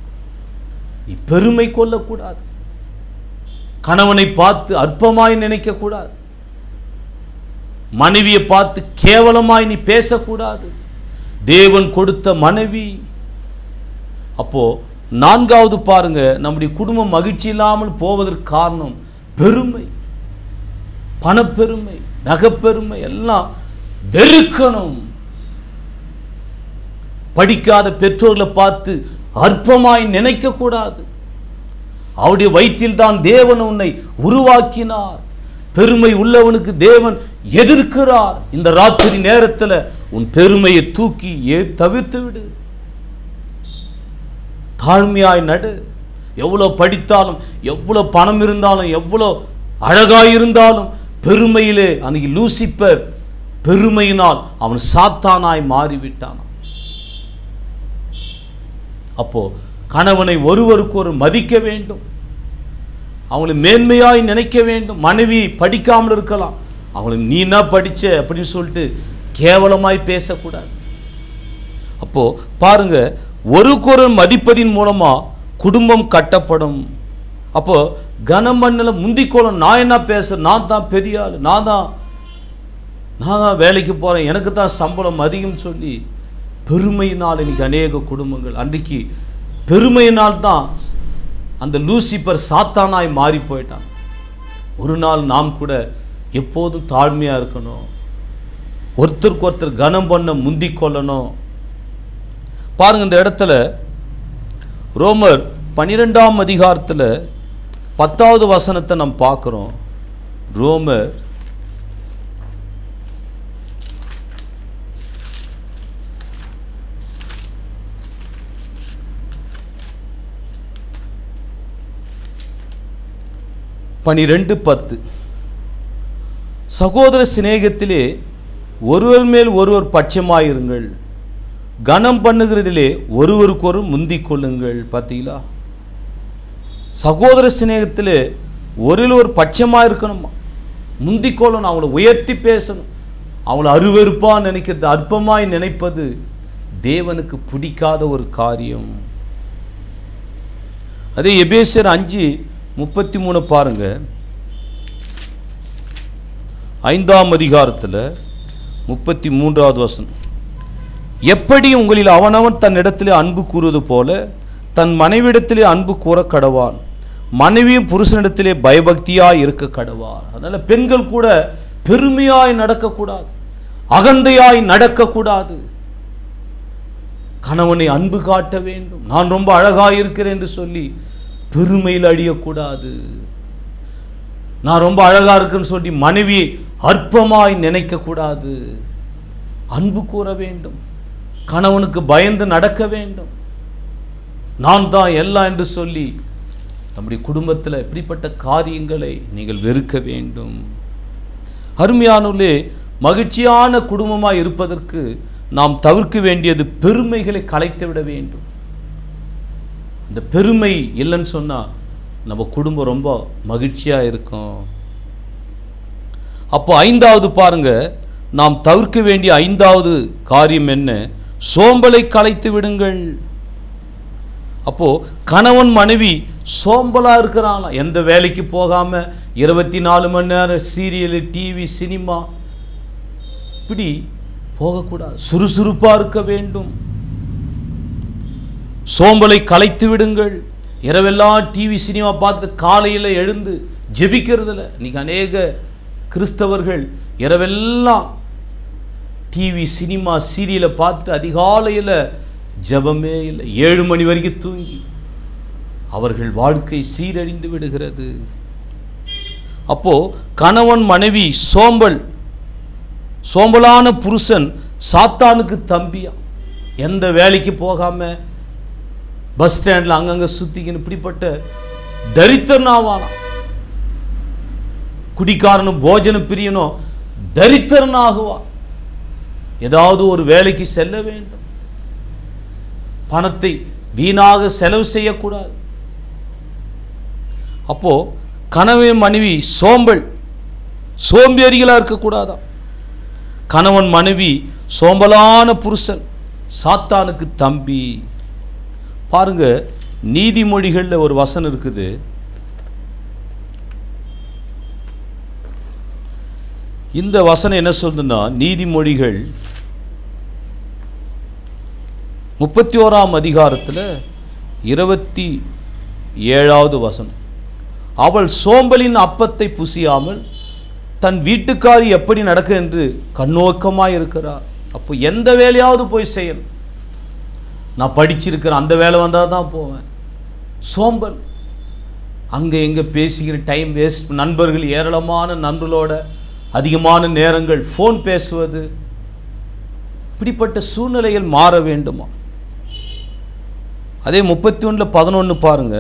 நீ பெருமை கொள்ளக்கூடாது கணவனை பார்த்து அற்பமாய் நினைக்கக்கூடாது மனைவியை பார்த்து கேவலமாய் நீ பேசக்கூடாது தேவன் கொடுத்த மனைவி அப்போ நான்காவது பாருங்க நம்முடைய குடும்பம் மகிழ்ச்சி இல்லாமல் போவதற்கு காரணம் பெருமை பணப்பெருமை நகைப்பெருமை எல்லாம் வெறுக்கணும் படிக்காத பெற்றோர்களை பார்த்து அற்பமாய் நினைக்க கூடாது அவருடைய வயிற்றில் தான் தேவன் உன்னை உருவாக்கினார் பெருமை உள்ளவனுக்கு தேவன் எதிர்க்கிறார் இந்த ராத்திரி நேரத்தில் உன் பெருமையை தூக்கி ஏ தவிர்த்து விடு தாழ்மையாய் நடு எவ்வளோ படித்தாலும் எவ்வளோ பணம் இருந்தாலும் எவ்வளோ அழகாய் இருந்தாலும் பெருமையிலே அன்னைக்கு லூசிப்பர் பெருமையினால் அவன் சாத்தானாய் மாறிவிட்டான் அப்போ கணவனை ஒருவருக்கு ஒரு மதிக்க வேண்டும் அவங்களை மேன்மையாய் நினைக்க வேண்டும் மனைவி படிக்காமல் இருக்கலாம் அவங்களை நீ என்ன படிச்ச அப்படின்னு சொல்லிட்டு கேவலமாய் பேசக்கூடாது அப்போ பாருங்க ஒருக்கொரு மதிப்பதின் மூலமா குடும்பம் கட்டப்படும் அப்போ கனமண்ணில் முந்திக்கோலம் நான் என்ன பேசுறேன் நான் தான் பெரிய ஆள் நான் தான் நான் தான் வேலைக்கு போகிறேன் எனக்கு தான் சம்பளம் அதிகம் சொல்லி பெருமையினால் இன்னைக்கு அநேக குடும்பங்கள் அன்றைக்கு பெருமையினால் தான் அந்த லூசிபர் சாத்தானாய் மாறி போயிட்டான் ஒரு நாள் நாம் கூட எப்போதும் தாழ்மையாக இருக்கணும் ஒருத்தருக்கு ஒருத்தர் கனம் பண்ண முந்திக் கொள்ளணும் பாருங்க இந்த இடத்துல ரோமர் பன்னிரெண்டாம் அதிகாரத்தில் பத்தாவது வசனத்தை நம்ம பார்க்குறோம் ரோமர் பனிரெண்டு பத்து சகோதர சிநேகத்திலே ஒருவர் மேல் ஒருவர் பட்சமாயிருங்கள் கனம் பண்ணுகிறதிலே ஒருவருக்கொரு முந்திக் கொள்ளுங்கள் பார்த்தீங்களா சகோதர சிநேகத்திலே ஒருவர் ஒரு பட்சமாக இருக்கணுமா முந்திக் கொள்ளணும் அவங்கள உயர்த்தி பேசணும் அவங்கள அருவருப்பாக நினைக்கிறது அற்பமாய் நினைப்பது தேவனுக்கு பிடிக்காத ஒரு காரியம் அதே எபேசியர் அஞ்சு முப்பத்தி மூணு பாருங்க ஐந்தாம் அதிகாரத்தில் முப்பத்தி மூன்றாவது வசனம் எப்படி உங்களில் அவனவன் தன்னிடத்திலே அன்பு கூறுவது போல தன் மனைவிடத்திலே அன்பு கூற கடவான் மனைவியும் புருஷனிடத்திலே பயபக்தியாய் இருக்க கடவான் அதனால பெண்கள் கூட பெருமையாய் நடக்கக்கூடாது அகந்தையாய் நடக்கக்கூடாது கணவனை அன்பு காட்ட வேண்டும் நான் ரொம்ப அழகாய் இருக்கிறேன் என்று சொல்லி பெருமையில் அழியக்கூடாது நான் ரொம்ப அழகா இருக்குன்னு சொல்லி மனைவியை அற்பமாய் நினைக்கக்கூடாது அன்பு கூற வேண்டும் கணவனுக்கு பயந்து நடக்க வேண்டும் நான் தான் எல்லாம் என்று சொல்லி நம்முடைய குடும்பத்தில் இப்படிப்பட்ட காரியங்களை நீங்கள் வெறுக்க வேண்டும் அருமையானவர்களே மகிழ்ச்சியான குடும்பமாக இருப்பதற்கு நாம் தவிர்க்க வேண்டியது பெருமைகளை கலைத்து விட வேண்டும் அந்த பெருமை இல்லைன்னு சொன்னால் நம்ம குடும்பம் ரொம்ப மகிழ்ச்சியாக இருக்கும் அப்போ ஐந்தாவது பாருங்க நாம் தவிர்க்க வேண்டிய ஐந்தாவது காரியம் என்ன சோம்பலை கலைத்து விடுங்கள் அப்போ கணவன் மனைவி சோம்பலா இருக்கிறாங்களாம் எந்த வேலைக்கு போகாம இருபத்தி நாலு மணி நேரம் சீரியலு டிவி சினிமா இப்படி போகக்கூடாது சுறுசுறுப்பா இருக்க வேண்டும் சோம்பலை கலைத்து விடுங்கள் இரவெல்லாம் டிவி சினிமா பார்த்துட்டு காலையில் எழுந்து ஜெபிக்கிறதில்ல இன்னைக்கு அநேக கிறிஸ்தவர்கள் இரவெல்லாம் டிவி சினிமா சீரியலை பார்த்துட்டு அதிகாலையில் ஜெபமே இல்லை ஏழு மணி வரைக்கும் தூங்கி அவர்கள் வாழ்க்கை சீரழிந்து விடுகிறது அப்போ கணவன் மனைவி சோம்பல் சோம்பலான புருஷன் சாத்தானுக்கு தம்பியா எந்த வேலைக்கு போகாம பஸ் ஸ்டாண்டில் அங்கங்கே சுத்திக்கின்னு இப்படிப்பட்ட தரித்திரனாவானாம் குடிக்காரனும் போஜன பிரியனும் தரித்திரனாகுவான் ஏதாவது ஒரு வேலைக்கு செல்ல வேண்டும் பணத்தை வீணாக செலவு செய்யக்கூடாது அப்போ கணவன் மனைவி சோம்பல் சோம்பேறிகளாக இருக்கக்கூடாதாம் கணவன் மனைவி சோம்பலான புருஷன் சாத்தானுக்கு தம்பி பாருங்க நீதிமொழிகளில் ஒரு வசனம் இருக்குது இந்த வசனம் என்ன சொல்லுதுன்னா நீதிமொழிகள் முப்பத்தி ஓராம் அதிகாரத்தில் இருபத்தி ஏழாவது வசனம் அவள் சோம்பலின் அப்பத்தை புசியாமல் தன் வீட்டுக்காரி எப்படி நடக்க என்று கண்ணோக்கமாக இருக்கிறார் அப்போ எந்த வேலையாவது போய் செய்யணும் நான் படிச்சிருக்கிறேன் அந்த வேலை வந்தால் தான் போவேன் சோம்பல் அங்கே எங்கே பேசிக்கிற டைம் வேஸ்ட் நண்பர்கள் ஏராளமான நண்பர்களோட அதிகமான நேரங்கள் ஃபோன் பேசுவது இப்படிப்பட்ட சூழ்நிலைகள் மாற வேண்டுமா அதே முப்பத்தி ஒன்றில் பதினொன்று பாருங்க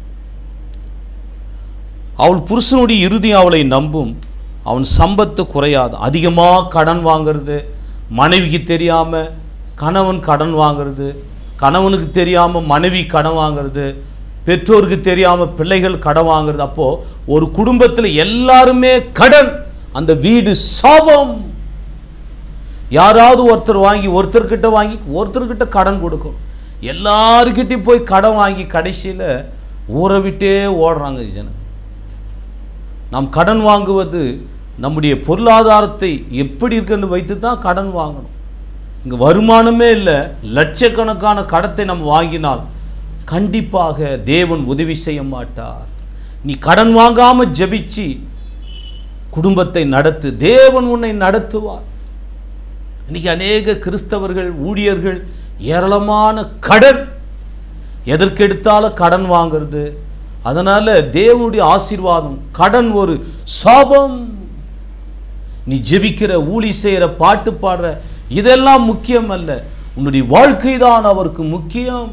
அவள் புருஷனுடைய இறுதி அவளை நம்பும் அவன் சம்பத்து குறையாது அதிகமாக கடன் வாங்குறது மனைவிக்கு தெரியாமல் கணவன் கடன் வாங்குறது கணவனுக்கு தெரியாமல் மனைவி கடன் வாங்குறது பெற்றோருக்கு தெரியாமல் பிள்ளைகள் கடன் வாங்குறது அப்போது ஒரு குடும்பத்தில் எல்லாருமே கடன் அந்த வீடு சாபம் யாராவது ஒருத்தர் வாங்கி ஒருத்தர்கிட்ட வாங்கி ஒருத்தர்கிட்ட கடன் கொடுக்கணும் எல்லாருக்கிட்டையும் போய் கடன் வாங்கி கடைசியில் ஊரை விட்டே ஓடுறாங்க ஜனம் நாம் கடன் வாங்குவது நம்முடைய பொருளாதாரத்தை எப்படி இருக்குன்னு வைத்து தான் கடன் வாங்கணும் இங்கே வருமானமே இல்லை லட்சக்கணக்கான கடத்தை நம்ம வாங்கினால் கண்டிப்பாக தேவன் உதவி செய்ய மாட்டார் நீ கடன் வாங்காமல் ஜெபிச்சு குடும்பத்தை நடத்து தேவன் உன்னை நடத்துவார் இன்னைக்கு அநேக கிறிஸ்தவர்கள் ஊழியர்கள் ஏராளமான கடன் எதற்கெடுத்தாலும் கடன் வாங்குறது அதனால தேவனுடைய ஆசீர்வாதம் கடன் ஒரு சாபம் நீ ஜெபிக்கிற ஊழி செய்கிற பாட்டு பாடுற இதெல்லாம் முக்கியம் அல்ல உன்னுடைய வாழ்க்கை தான் அவருக்கு முக்கியம்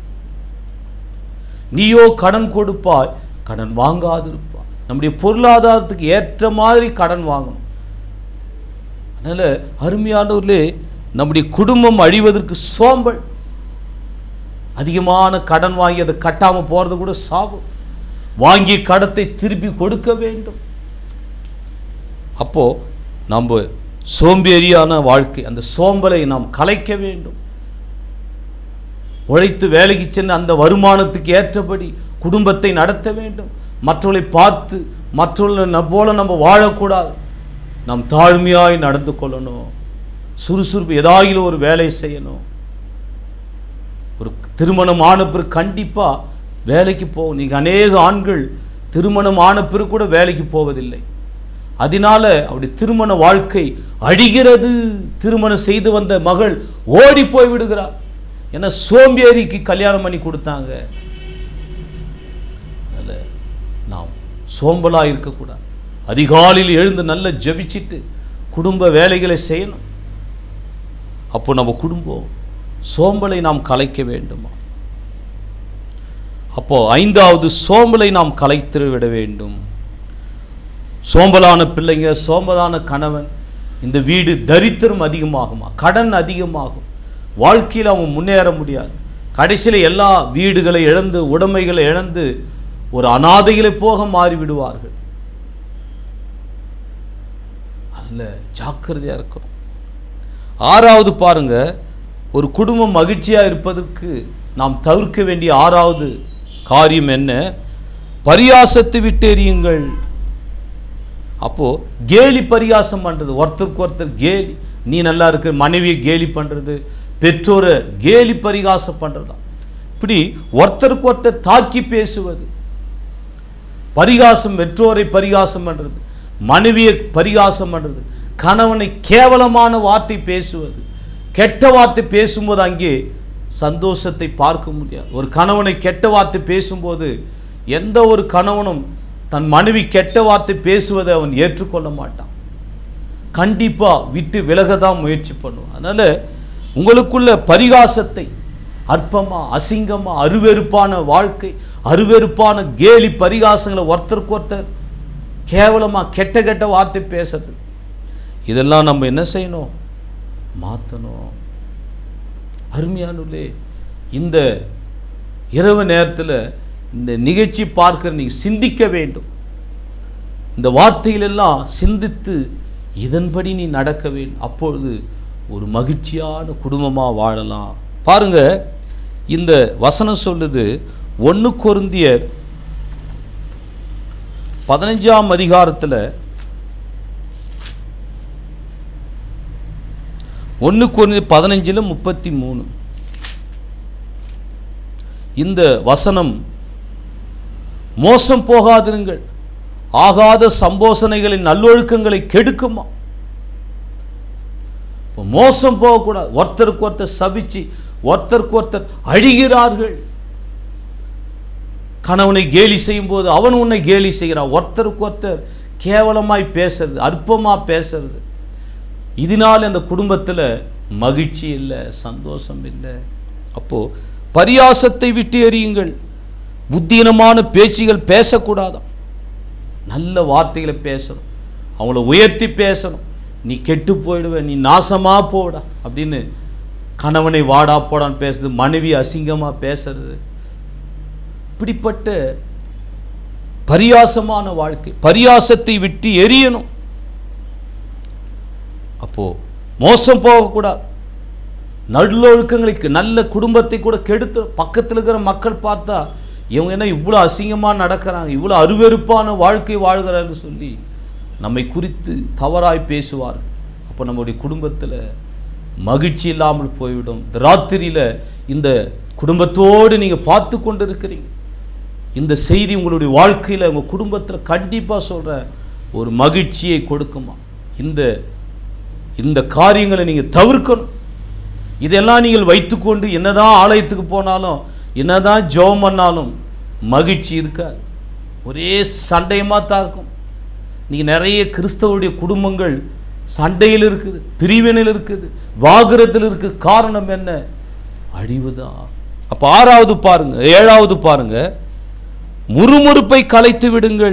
நீயோ கடன் கொடுப்பாய் கடன் வாங்காதிருப்பாய் நம்முடைய பொருளாதாரத்துக்கு ஏற்ற மாதிரி கடன் வாங்கணும் அதனால் அருமையானவர்களே நம்முடைய குடும்பம் அழிவதற்கு சோம்பல் அதிகமான கடன் வாங்கி அதை கட்டாமல் போகிறது கூட சாபம் வாங்கிய கடத்தை திருப்பி கொடுக்க வேண்டும் அப்போ நம்ம சோம்பேறியான வாழ்க்கை அந்த சோம்பலை நாம் கலைக்க வேண்டும் உழைத்து வேலைக்கு சென்று அந்த வருமானத்துக்கு ஏற்றபடி குடும்பத்தை நடத்த வேண்டும் மற்றவர்களை பார்த்து மற்றவர்களை போல நம்ம வாழக்கூடாது நாம் தாழ்மையாய் நடந்து கொள்ளணும் சுறுசுறுப்பு ஏதாயிலும் ஒரு வேலை செய்யணும் ஒரு திருமணம் ஆன பிறகு கண்டிப்பாக வேலைக்கு போகும் நீங்கள் அநேக ஆண்கள் திருமணம் ஆன பிறகு கூட வேலைக்கு போவதில்லை அதனால அவருடைய திருமண வாழ்க்கை அழிகிறது திருமணம் செய்து வந்த மகள் ஓடி போய் விடுகிறார் ஏன்னா சோம்பேறிக்கு கல்யாணம் பண்ணி கொடுத்தாங்க அதனால நாம் சோம்பலாக இருக்கக்கூடாது அதிகாலையில் எழுந்து நல்லா ஜெபிச்சிட்டு குடும்ப வேலைகளை செய்யணும் அப்போ நம்ம குடும்பம் சோம்பலை நாம் கலைக்க வேண்டுமா அப்போ ஐந்தாவது சோம்பலை நாம் கலைத்து விட வேண்டும் சோம்பலான பிள்ளைங்க சோம்பலான கணவன் இந்த வீடு தரித்திரம் அதிகமாகுமா கடன் அதிகமாகும் வாழ்க்கையில் அவங்க முன்னேற முடியாது கடைசியில் எல்லா வீடுகளை இழந்து உடைமைகளை இழந்து ஒரு அனாதைகளை போக மாறி விடுவார்கள் அதில் ஜாக்கிரதையாக இருக்கணும் ஆறாவது பாருங்க ஒரு குடும்பம் மகிழ்ச்சியாக இருப்பதற்கு நாம் தவிர்க்க வேண்டிய ஆறாவது காரியம் என்ன பரியாசத்தை விட்டு எறியுங்கள் அப்போது கேலி பரியாசம் பண்ணுறது ஒருத்தருக்கு ஒருத்தர் கேலி நீ நல்லா இருக்க மனைவியை கேலி பண்ணுறது பெற்றோரை கேலி பரிகாசம் பண்ணுறது இப்படி ஒருத்தருக்கு ஒருத்தர் தாக்கி பேசுவது பரிகாசம் பெற்றோரை பரிகாசம் பண்ணுறது மனைவியை பரிகாசம் பண்ணுறது கணவனை கேவலமான வார்த்தை பேசுவது கெட்ட வார்த்தை பேசும்போது அங்கே சந்தோஷத்தை பார்க்க முடியாது ஒரு கணவனை கெட்ட வார்த்தை பேசும்போது எந்த ஒரு கணவனும் தன் மனைவி கெட்ட வார்த்தை பேசுவதை அவன் ஏற்றுக்கொள்ள மாட்டான் கண்டிப்பாக விட்டு விலக தான் முயற்சி பண்ணுவான் அதனால் உங்களுக்குள்ள பரிகாசத்தை அற்பமாக அசிங்கமாக அருவெருப்பான வாழ்க்கை அருவெருப்பான கேலி பரிகாசங்களை ஒருத்தருக்கு ஒருத்தர் கேவலமாக கெட்ட கெட்ட வார்த்தை பேசுறது இதெல்லாம் நம்ம என்ன செய்யணும் மாற்றணும் அருமையானுள்ளே இந்த இரவு நேரத்தில் இந்த நிகழ்ச்சி பார்க்கிற நீ சிந்திக்க வேண்டும் இந்த வார்த்தைகளெல்லாம் சிந்தித்து இதன்படி நீ நடக்க வேண்டும் அப்பொழுது ஒரு மகிழ்ச்சியான குடும்பமாக வாழலாம் பாருங்க இந்த வசனம் சொல்லுது ஒன்று கொருந்தியர் பதினஞ்சாம் அதிகாரத்தில் ஒன்று கொண்டு பதினஞ்சில் முப்பத்தி மூணு இந்த வசனம் மோசம் போகாதிருங்கள் ஆகாத சம்போசனைகளின் நல்லொழுக்கங்களை கெடுக்குமா இப்போ மோசம் போகக்கூடாது ஒருத்தருக்கு ஒருத்தர் சபிச்சு ஒருத்தருக்கு ஒருத்தர் அழிகிறார்கள் கணவனை கேலி செய்யும்போது அவன் உன்னை கேலி செய்கிறான் ஒருத்தருக்கு ஒருத்தர் கேவலமாய் பேசுறது அற்பமாக பேசுறது இதனால் அந்த குடும்பத்தில் மகிழ்ச்சி இல்லை சந்தோஷம் இல்லை அப்போது பரியாசத்தை விட்டு எறியுங்கள் புத்தீனமான பேச்சுகள் பேசக்கூடாதாம் நல்ல வார்த்தைகளை பேசணும் அவங்கள உயர்த்தி பேசணும் நீ கெட்டு போயிடுவ நீ நாசமாக போடா அப்படின்னு கணவனை வாடா போடான்னு பேசுறது மனைவி அசிங்கமாக பேசுறது இப்படிப்பட்ட பரியாசமான வாழ்க்கை பரியாசத்தை விட்டு எரியணும் அப்போ மோசம் போகக்கூடாது நல்லொழுக்கங்களுக்கு நல்ல குடும்பத்தை கூட கெடுத்து பக்கத்தில் இருக்கிற மக்கள் பார்த்தா இவங்க என்ன இவ்வளோ அசிங்கமாக நடக்கிறாங்க இவ்வளோ அருவெருப்பான வாழ்க்கை வாழ்கிறான்னு சொல்லி நம்மை குறித்து தவறாய் பேசுவார்கள் அப்போ நம்முடைய குடும்பத்தில் மகிழ்ச்சி இல்லாமல் போய்விடும் இந்த ராத்திரியில் இந்த குடும்பத்தோடு நீங்கள் பார்த்து கொண்டு இருக்கிறீங்க இந்த செய்தி உங்களுடைய வாழ்க்கையில் உங்கள் குடும்பத்தில் கண்டிப்பாக சொல்கிற ஒரு மகிழ்ச்சியை கொடுக்குமா இந்த இந்த காரியங்களை நீங்கள் தவிர்க்கணும் இதெல்லாம் நீங்கள் வைத்துக்கொண்டு என்னதான் ஆலயத்துக்கு போனாலும் என்னதான் ஜெபம் பண்ணாலும் மகிழ்ச்சி இருக்காது ஒரே சண்டையமாக தான் இருக்கும் நீங்கள் நிறைய கிறிஸ்தவருடைய குடும்பங்கள் சண்டையில் இருக்குது பிரிவினையில் இருக்குது வாகுரத்தில் இருக்குது காரணம் என்ன அழிவுதான் அப்போ ஆறாவது பாருங்க ஏழாவது பாருங்க முறுமுறுப்பை கலைத்து விடுங்கள்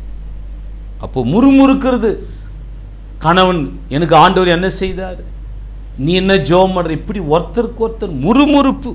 அப்போ முறுமுறுக்கிறது கணவன் எனக்கு ஆண்டவர் என்ன செய்தார் நீ என்ன ஜோம் பண்ற இப்படி ஒருத்தருக்கு ஒருத்தர் முறுமுறுப்பு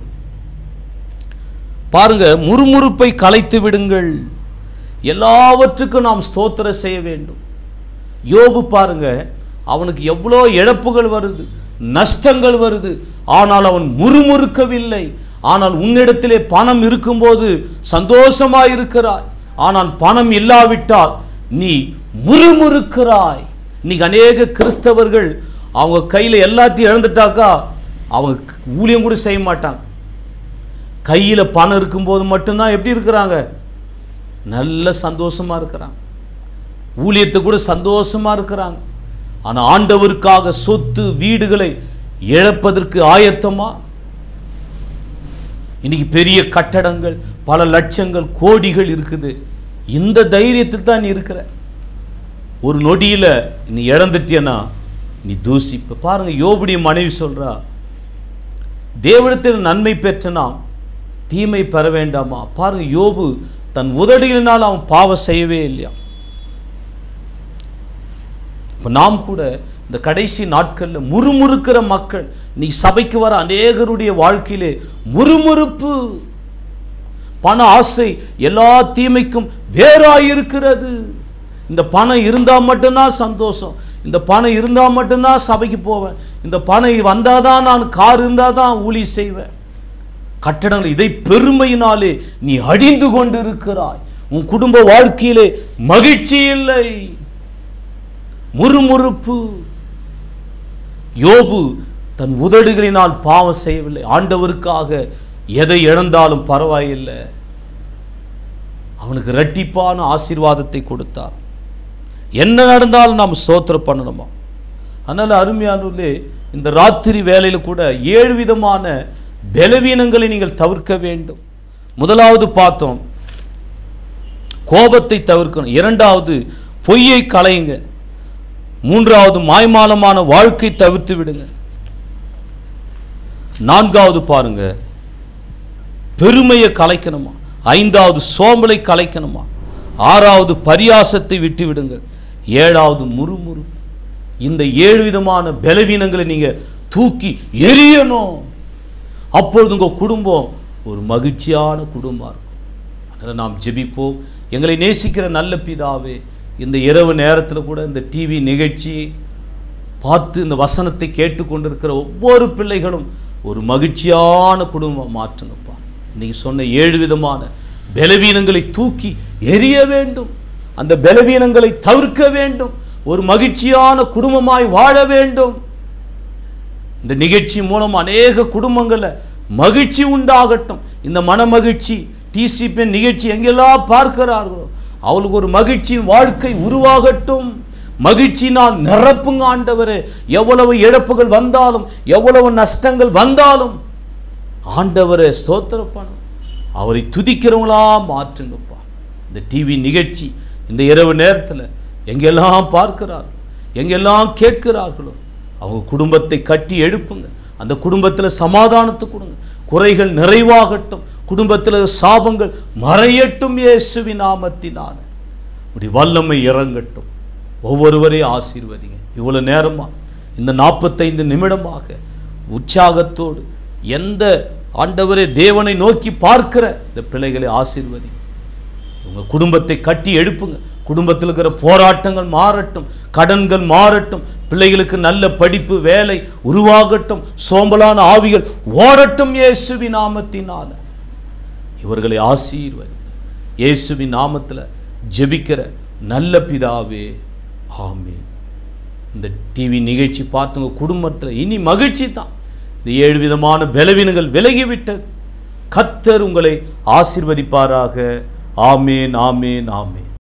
பாருங்க முறுமுறுப்பை கலைத்து விடுங்கள் எல்லாவற்றுக்கும் நாம் ஸ்தோத்திரம் செய்ய வேண்டும் யோபு பாருங்க அவனுக்கு எவ்வளோ இழப்புகள் வருது நஷ்டங்கள் வருது ஆனால் அவன் முறுமுறுக்கவில்லை ஆனால் உன்னிடத்திலே பணம் இருக்கும்போது சந்தோஷமாய் இருக்கிறாய் ஆனால் பணம் இல்லாவிட்டால் நீ முறுமுறுக்கிறாய் இன்னைக்கு அநேக கிறிஸ்தவர்கள் அவங்க கையில் எல்லாத்தையும் இழந்துட்டாக்கா அவங்க ஊழியம் கூட செய்ய மாட்டாங்க கையில் பணம் இருக்கும்போது மட்டும்தான் எப்படி இருக்கிறாங்க நல்ல சந்தோஷமாக இருக்கிறாங்க ஊழியத்தை கூட சந்தோஷமாக இருக்கிறாங்க ஆனால் ஆண்டவருக்காக சொத்து வீடுகளை இழப்பதற்கு ஆயத்தமா இன்னைக்கு பெரிய கட்டடங்கள் பல லட்சங்கள் கோடிகள் இருக்குது இந்த தைரியத்தில் தான் நீ இருக்கிற ஒரு நொடியில் நீ இழந்துட்டியன்னா நீ தூசிப்ப பாருங்க யோபுடைய மனைவி சொல்றா தேவனிடத்தில் நன்மை பெற்ற நாம் தீமை பெற வேண்டாமா பாருங்க யோபு தன் உதடுகளினால் அவன் பாவம் செய்யவே இல்லையா இப்போ நாம் கூட இந்த கடைசி நாட்களில் முறுமுறுக்கிற மக்கள் நீ சபைக்கு வர அநேகருடைய வாழ்க்கையிலே முறுமுறுப்பு பண ஆசை எல்லா தீமைக்கும் வேறாயிருக்கிறது இந்த பணம் இருந்தால் மட்டும்தான் சந்தோஷம் இந்த பணம் இருந்தால் மட்டும்தான் சபைக்கு போவேன் இந்த பணம் வந்தால் தான் நான் கார் இருந்தால் தான் ஊழி செய்வேன் கட்டடங்கள் இதை பெருமையினாலே நீ அடிந்து கொண்டு இருக்கிறாய் உன் குடும்ப வாழ்க்கையிலே மகிழ்ச்சி இல்லை முறுமுறுப்பு யோபு தன் உதடுகளினால் பாவம் செய்யவில்லை ஆண்டவருக்காக எதை இழந்தாலும் பரவாயில்லை அவனுக்கு இரட்டிப்பான ஆசீர்வாதத்தை கொடுத்தார் என்ன நடந்தாலும் நாம் சோத்திரம் பண்ணணுமா அதனால் அருமையானூர்லே இந்த ராத்திரி வேலையில் கூட ஏழு விதமான பலவீனங்களை நீங்கள் தவிர்க்க வேண்டும் முதலாவது பார்த்தோம் கோபத்தை தவிர்க்கணும் இரண்டாவது பொய்யை களையுங்க மூன்றாவது மாய்மாலமான வாழ்க்கை தவிர்த்து விடுங்க நான்காவது பாருங்க பெருமையை கலைக்கணுமா ஐந்தாவது சோம்பலை கலைக்கணுமா ஆறாவது பரியாசத்தை விட்டு விடுங்கள் ஏழாவது முறுமுறு இந்த ஏழு விதமான பலவீனங்களை நீங்க தூக்கி எரியணும் அப்பொழுது உங்க குடும்பம் ஒரு மகிழ்ச்சியான குடும்பம் இருக்கும் அதனால் நாம் ஜெபிப்போம் எங்களை நேசிக்கிற நல்ல பிதாவே இந்த இரவு நேரத்தில் கூட இந்த டிவி நிகழ்ச்சி பார்த்து இந்த வசனத்தை கேட்டுக்கொண்டிருக்கிற ஒவ்வொரு பிள்ளைகளும் ஒரு மகிழ்ச்சியான குடும்பம் மாற்றுங்கப்பா இன்னைக்கு சொன்ன ஏழு விதமான பலவீனங்களை தூக்கி எரிய வேண்டும் அந்த பலவீனங்களை தவிர்க்க வேண்டும் ஒரு மகிழ்ச்சியான குடும்பமாய் வாழ வேண்டும் இந்த நிகழ்ச்சி மூலம் அநேக குடும்பங்களில் மகிழ்ச்சி உண்டாகட்டும் இந்த மன மகிழ்ச்சி டிசிபி நிகழ்ச்சி எங்கெல்லாம் பார்க்கிறார்களோ அவளுக்கு ஒரு மகிழ்ச்சியின் வாழ்க்கை உருவாகட்டும் மகிழ்ச்சினால் நிரப்புங்க ஆண்டவரே எவ்வளவு இழப்புகள் வந்தாலும் எவ்வளவு நஷ்டங்கள் வந்தாலும் ஆண்டவரே ஸ்தோத்திரப்பணும் அவரை துதிக்கிறவங்களா மாற்றுங்கப்பா இந்த டிவி நிகழ்ச்சி இந்த இரவு நேரத்தில் எங்கெல்லாம் பார்க்கிறார்கள் எங்கெல்லாம் கேட்கிறார்களோ அவங்க குடும்பத்தை கட்டி எழுப்புங்க அந்த குடும்பத்தில் சமாதானத்தை கொடுங்க குறைகள் நிறைவாகட்டும் குடும்பத்தில் சாபங்கள் மறையட்டும் இயேசுவின் நாமத்தினால இப்படி வல்லமை இறங்கட்டும் ஒவ்வொருவரையும் ஆசீர்வதிங்க இவ்வளோ நேரமா இந்த நாற்பத்தைந்து நிமிடமாக உற்சாகத்தோடு எந்த ஆண்டவரே தேவனை நோக்கி பார்க்கிற இந்த பிள்ளைகளை ஆசீர்வதிங்க உங்கள் குடும்பத்தை கட்டி எழுப்புங்க குடும்பத்தில் இருக்கிற போராட்டங்கள் மாறட்டும் கடன்கள் மாறட்டும் பிள்ளைகளுக்கு நல்ல படிப்பு வேலை உருவாகட்டும் சோம்பலான ஆவிகள் ஓடட்டும் இயேசுவின் நாமத்தினால இவர்களை ஆசீர்வதி இயேசுவின் நாமத்தில் ஜெபிக்கிற நல்ல பிதாவே ஆமென் இந்த டிவி நிகழ்ச்சி பார்த்து உங்கள் குடும்பத்தில் இனி மகிழ்ச்சி தான் இந்த ஏழு விதமான பலவீனங்கள் விலகிவிட்டது கத்தர் உங்களை ஆசீர்வதிப்பாராக ஆமேன் ஆமேன் ஆமேன்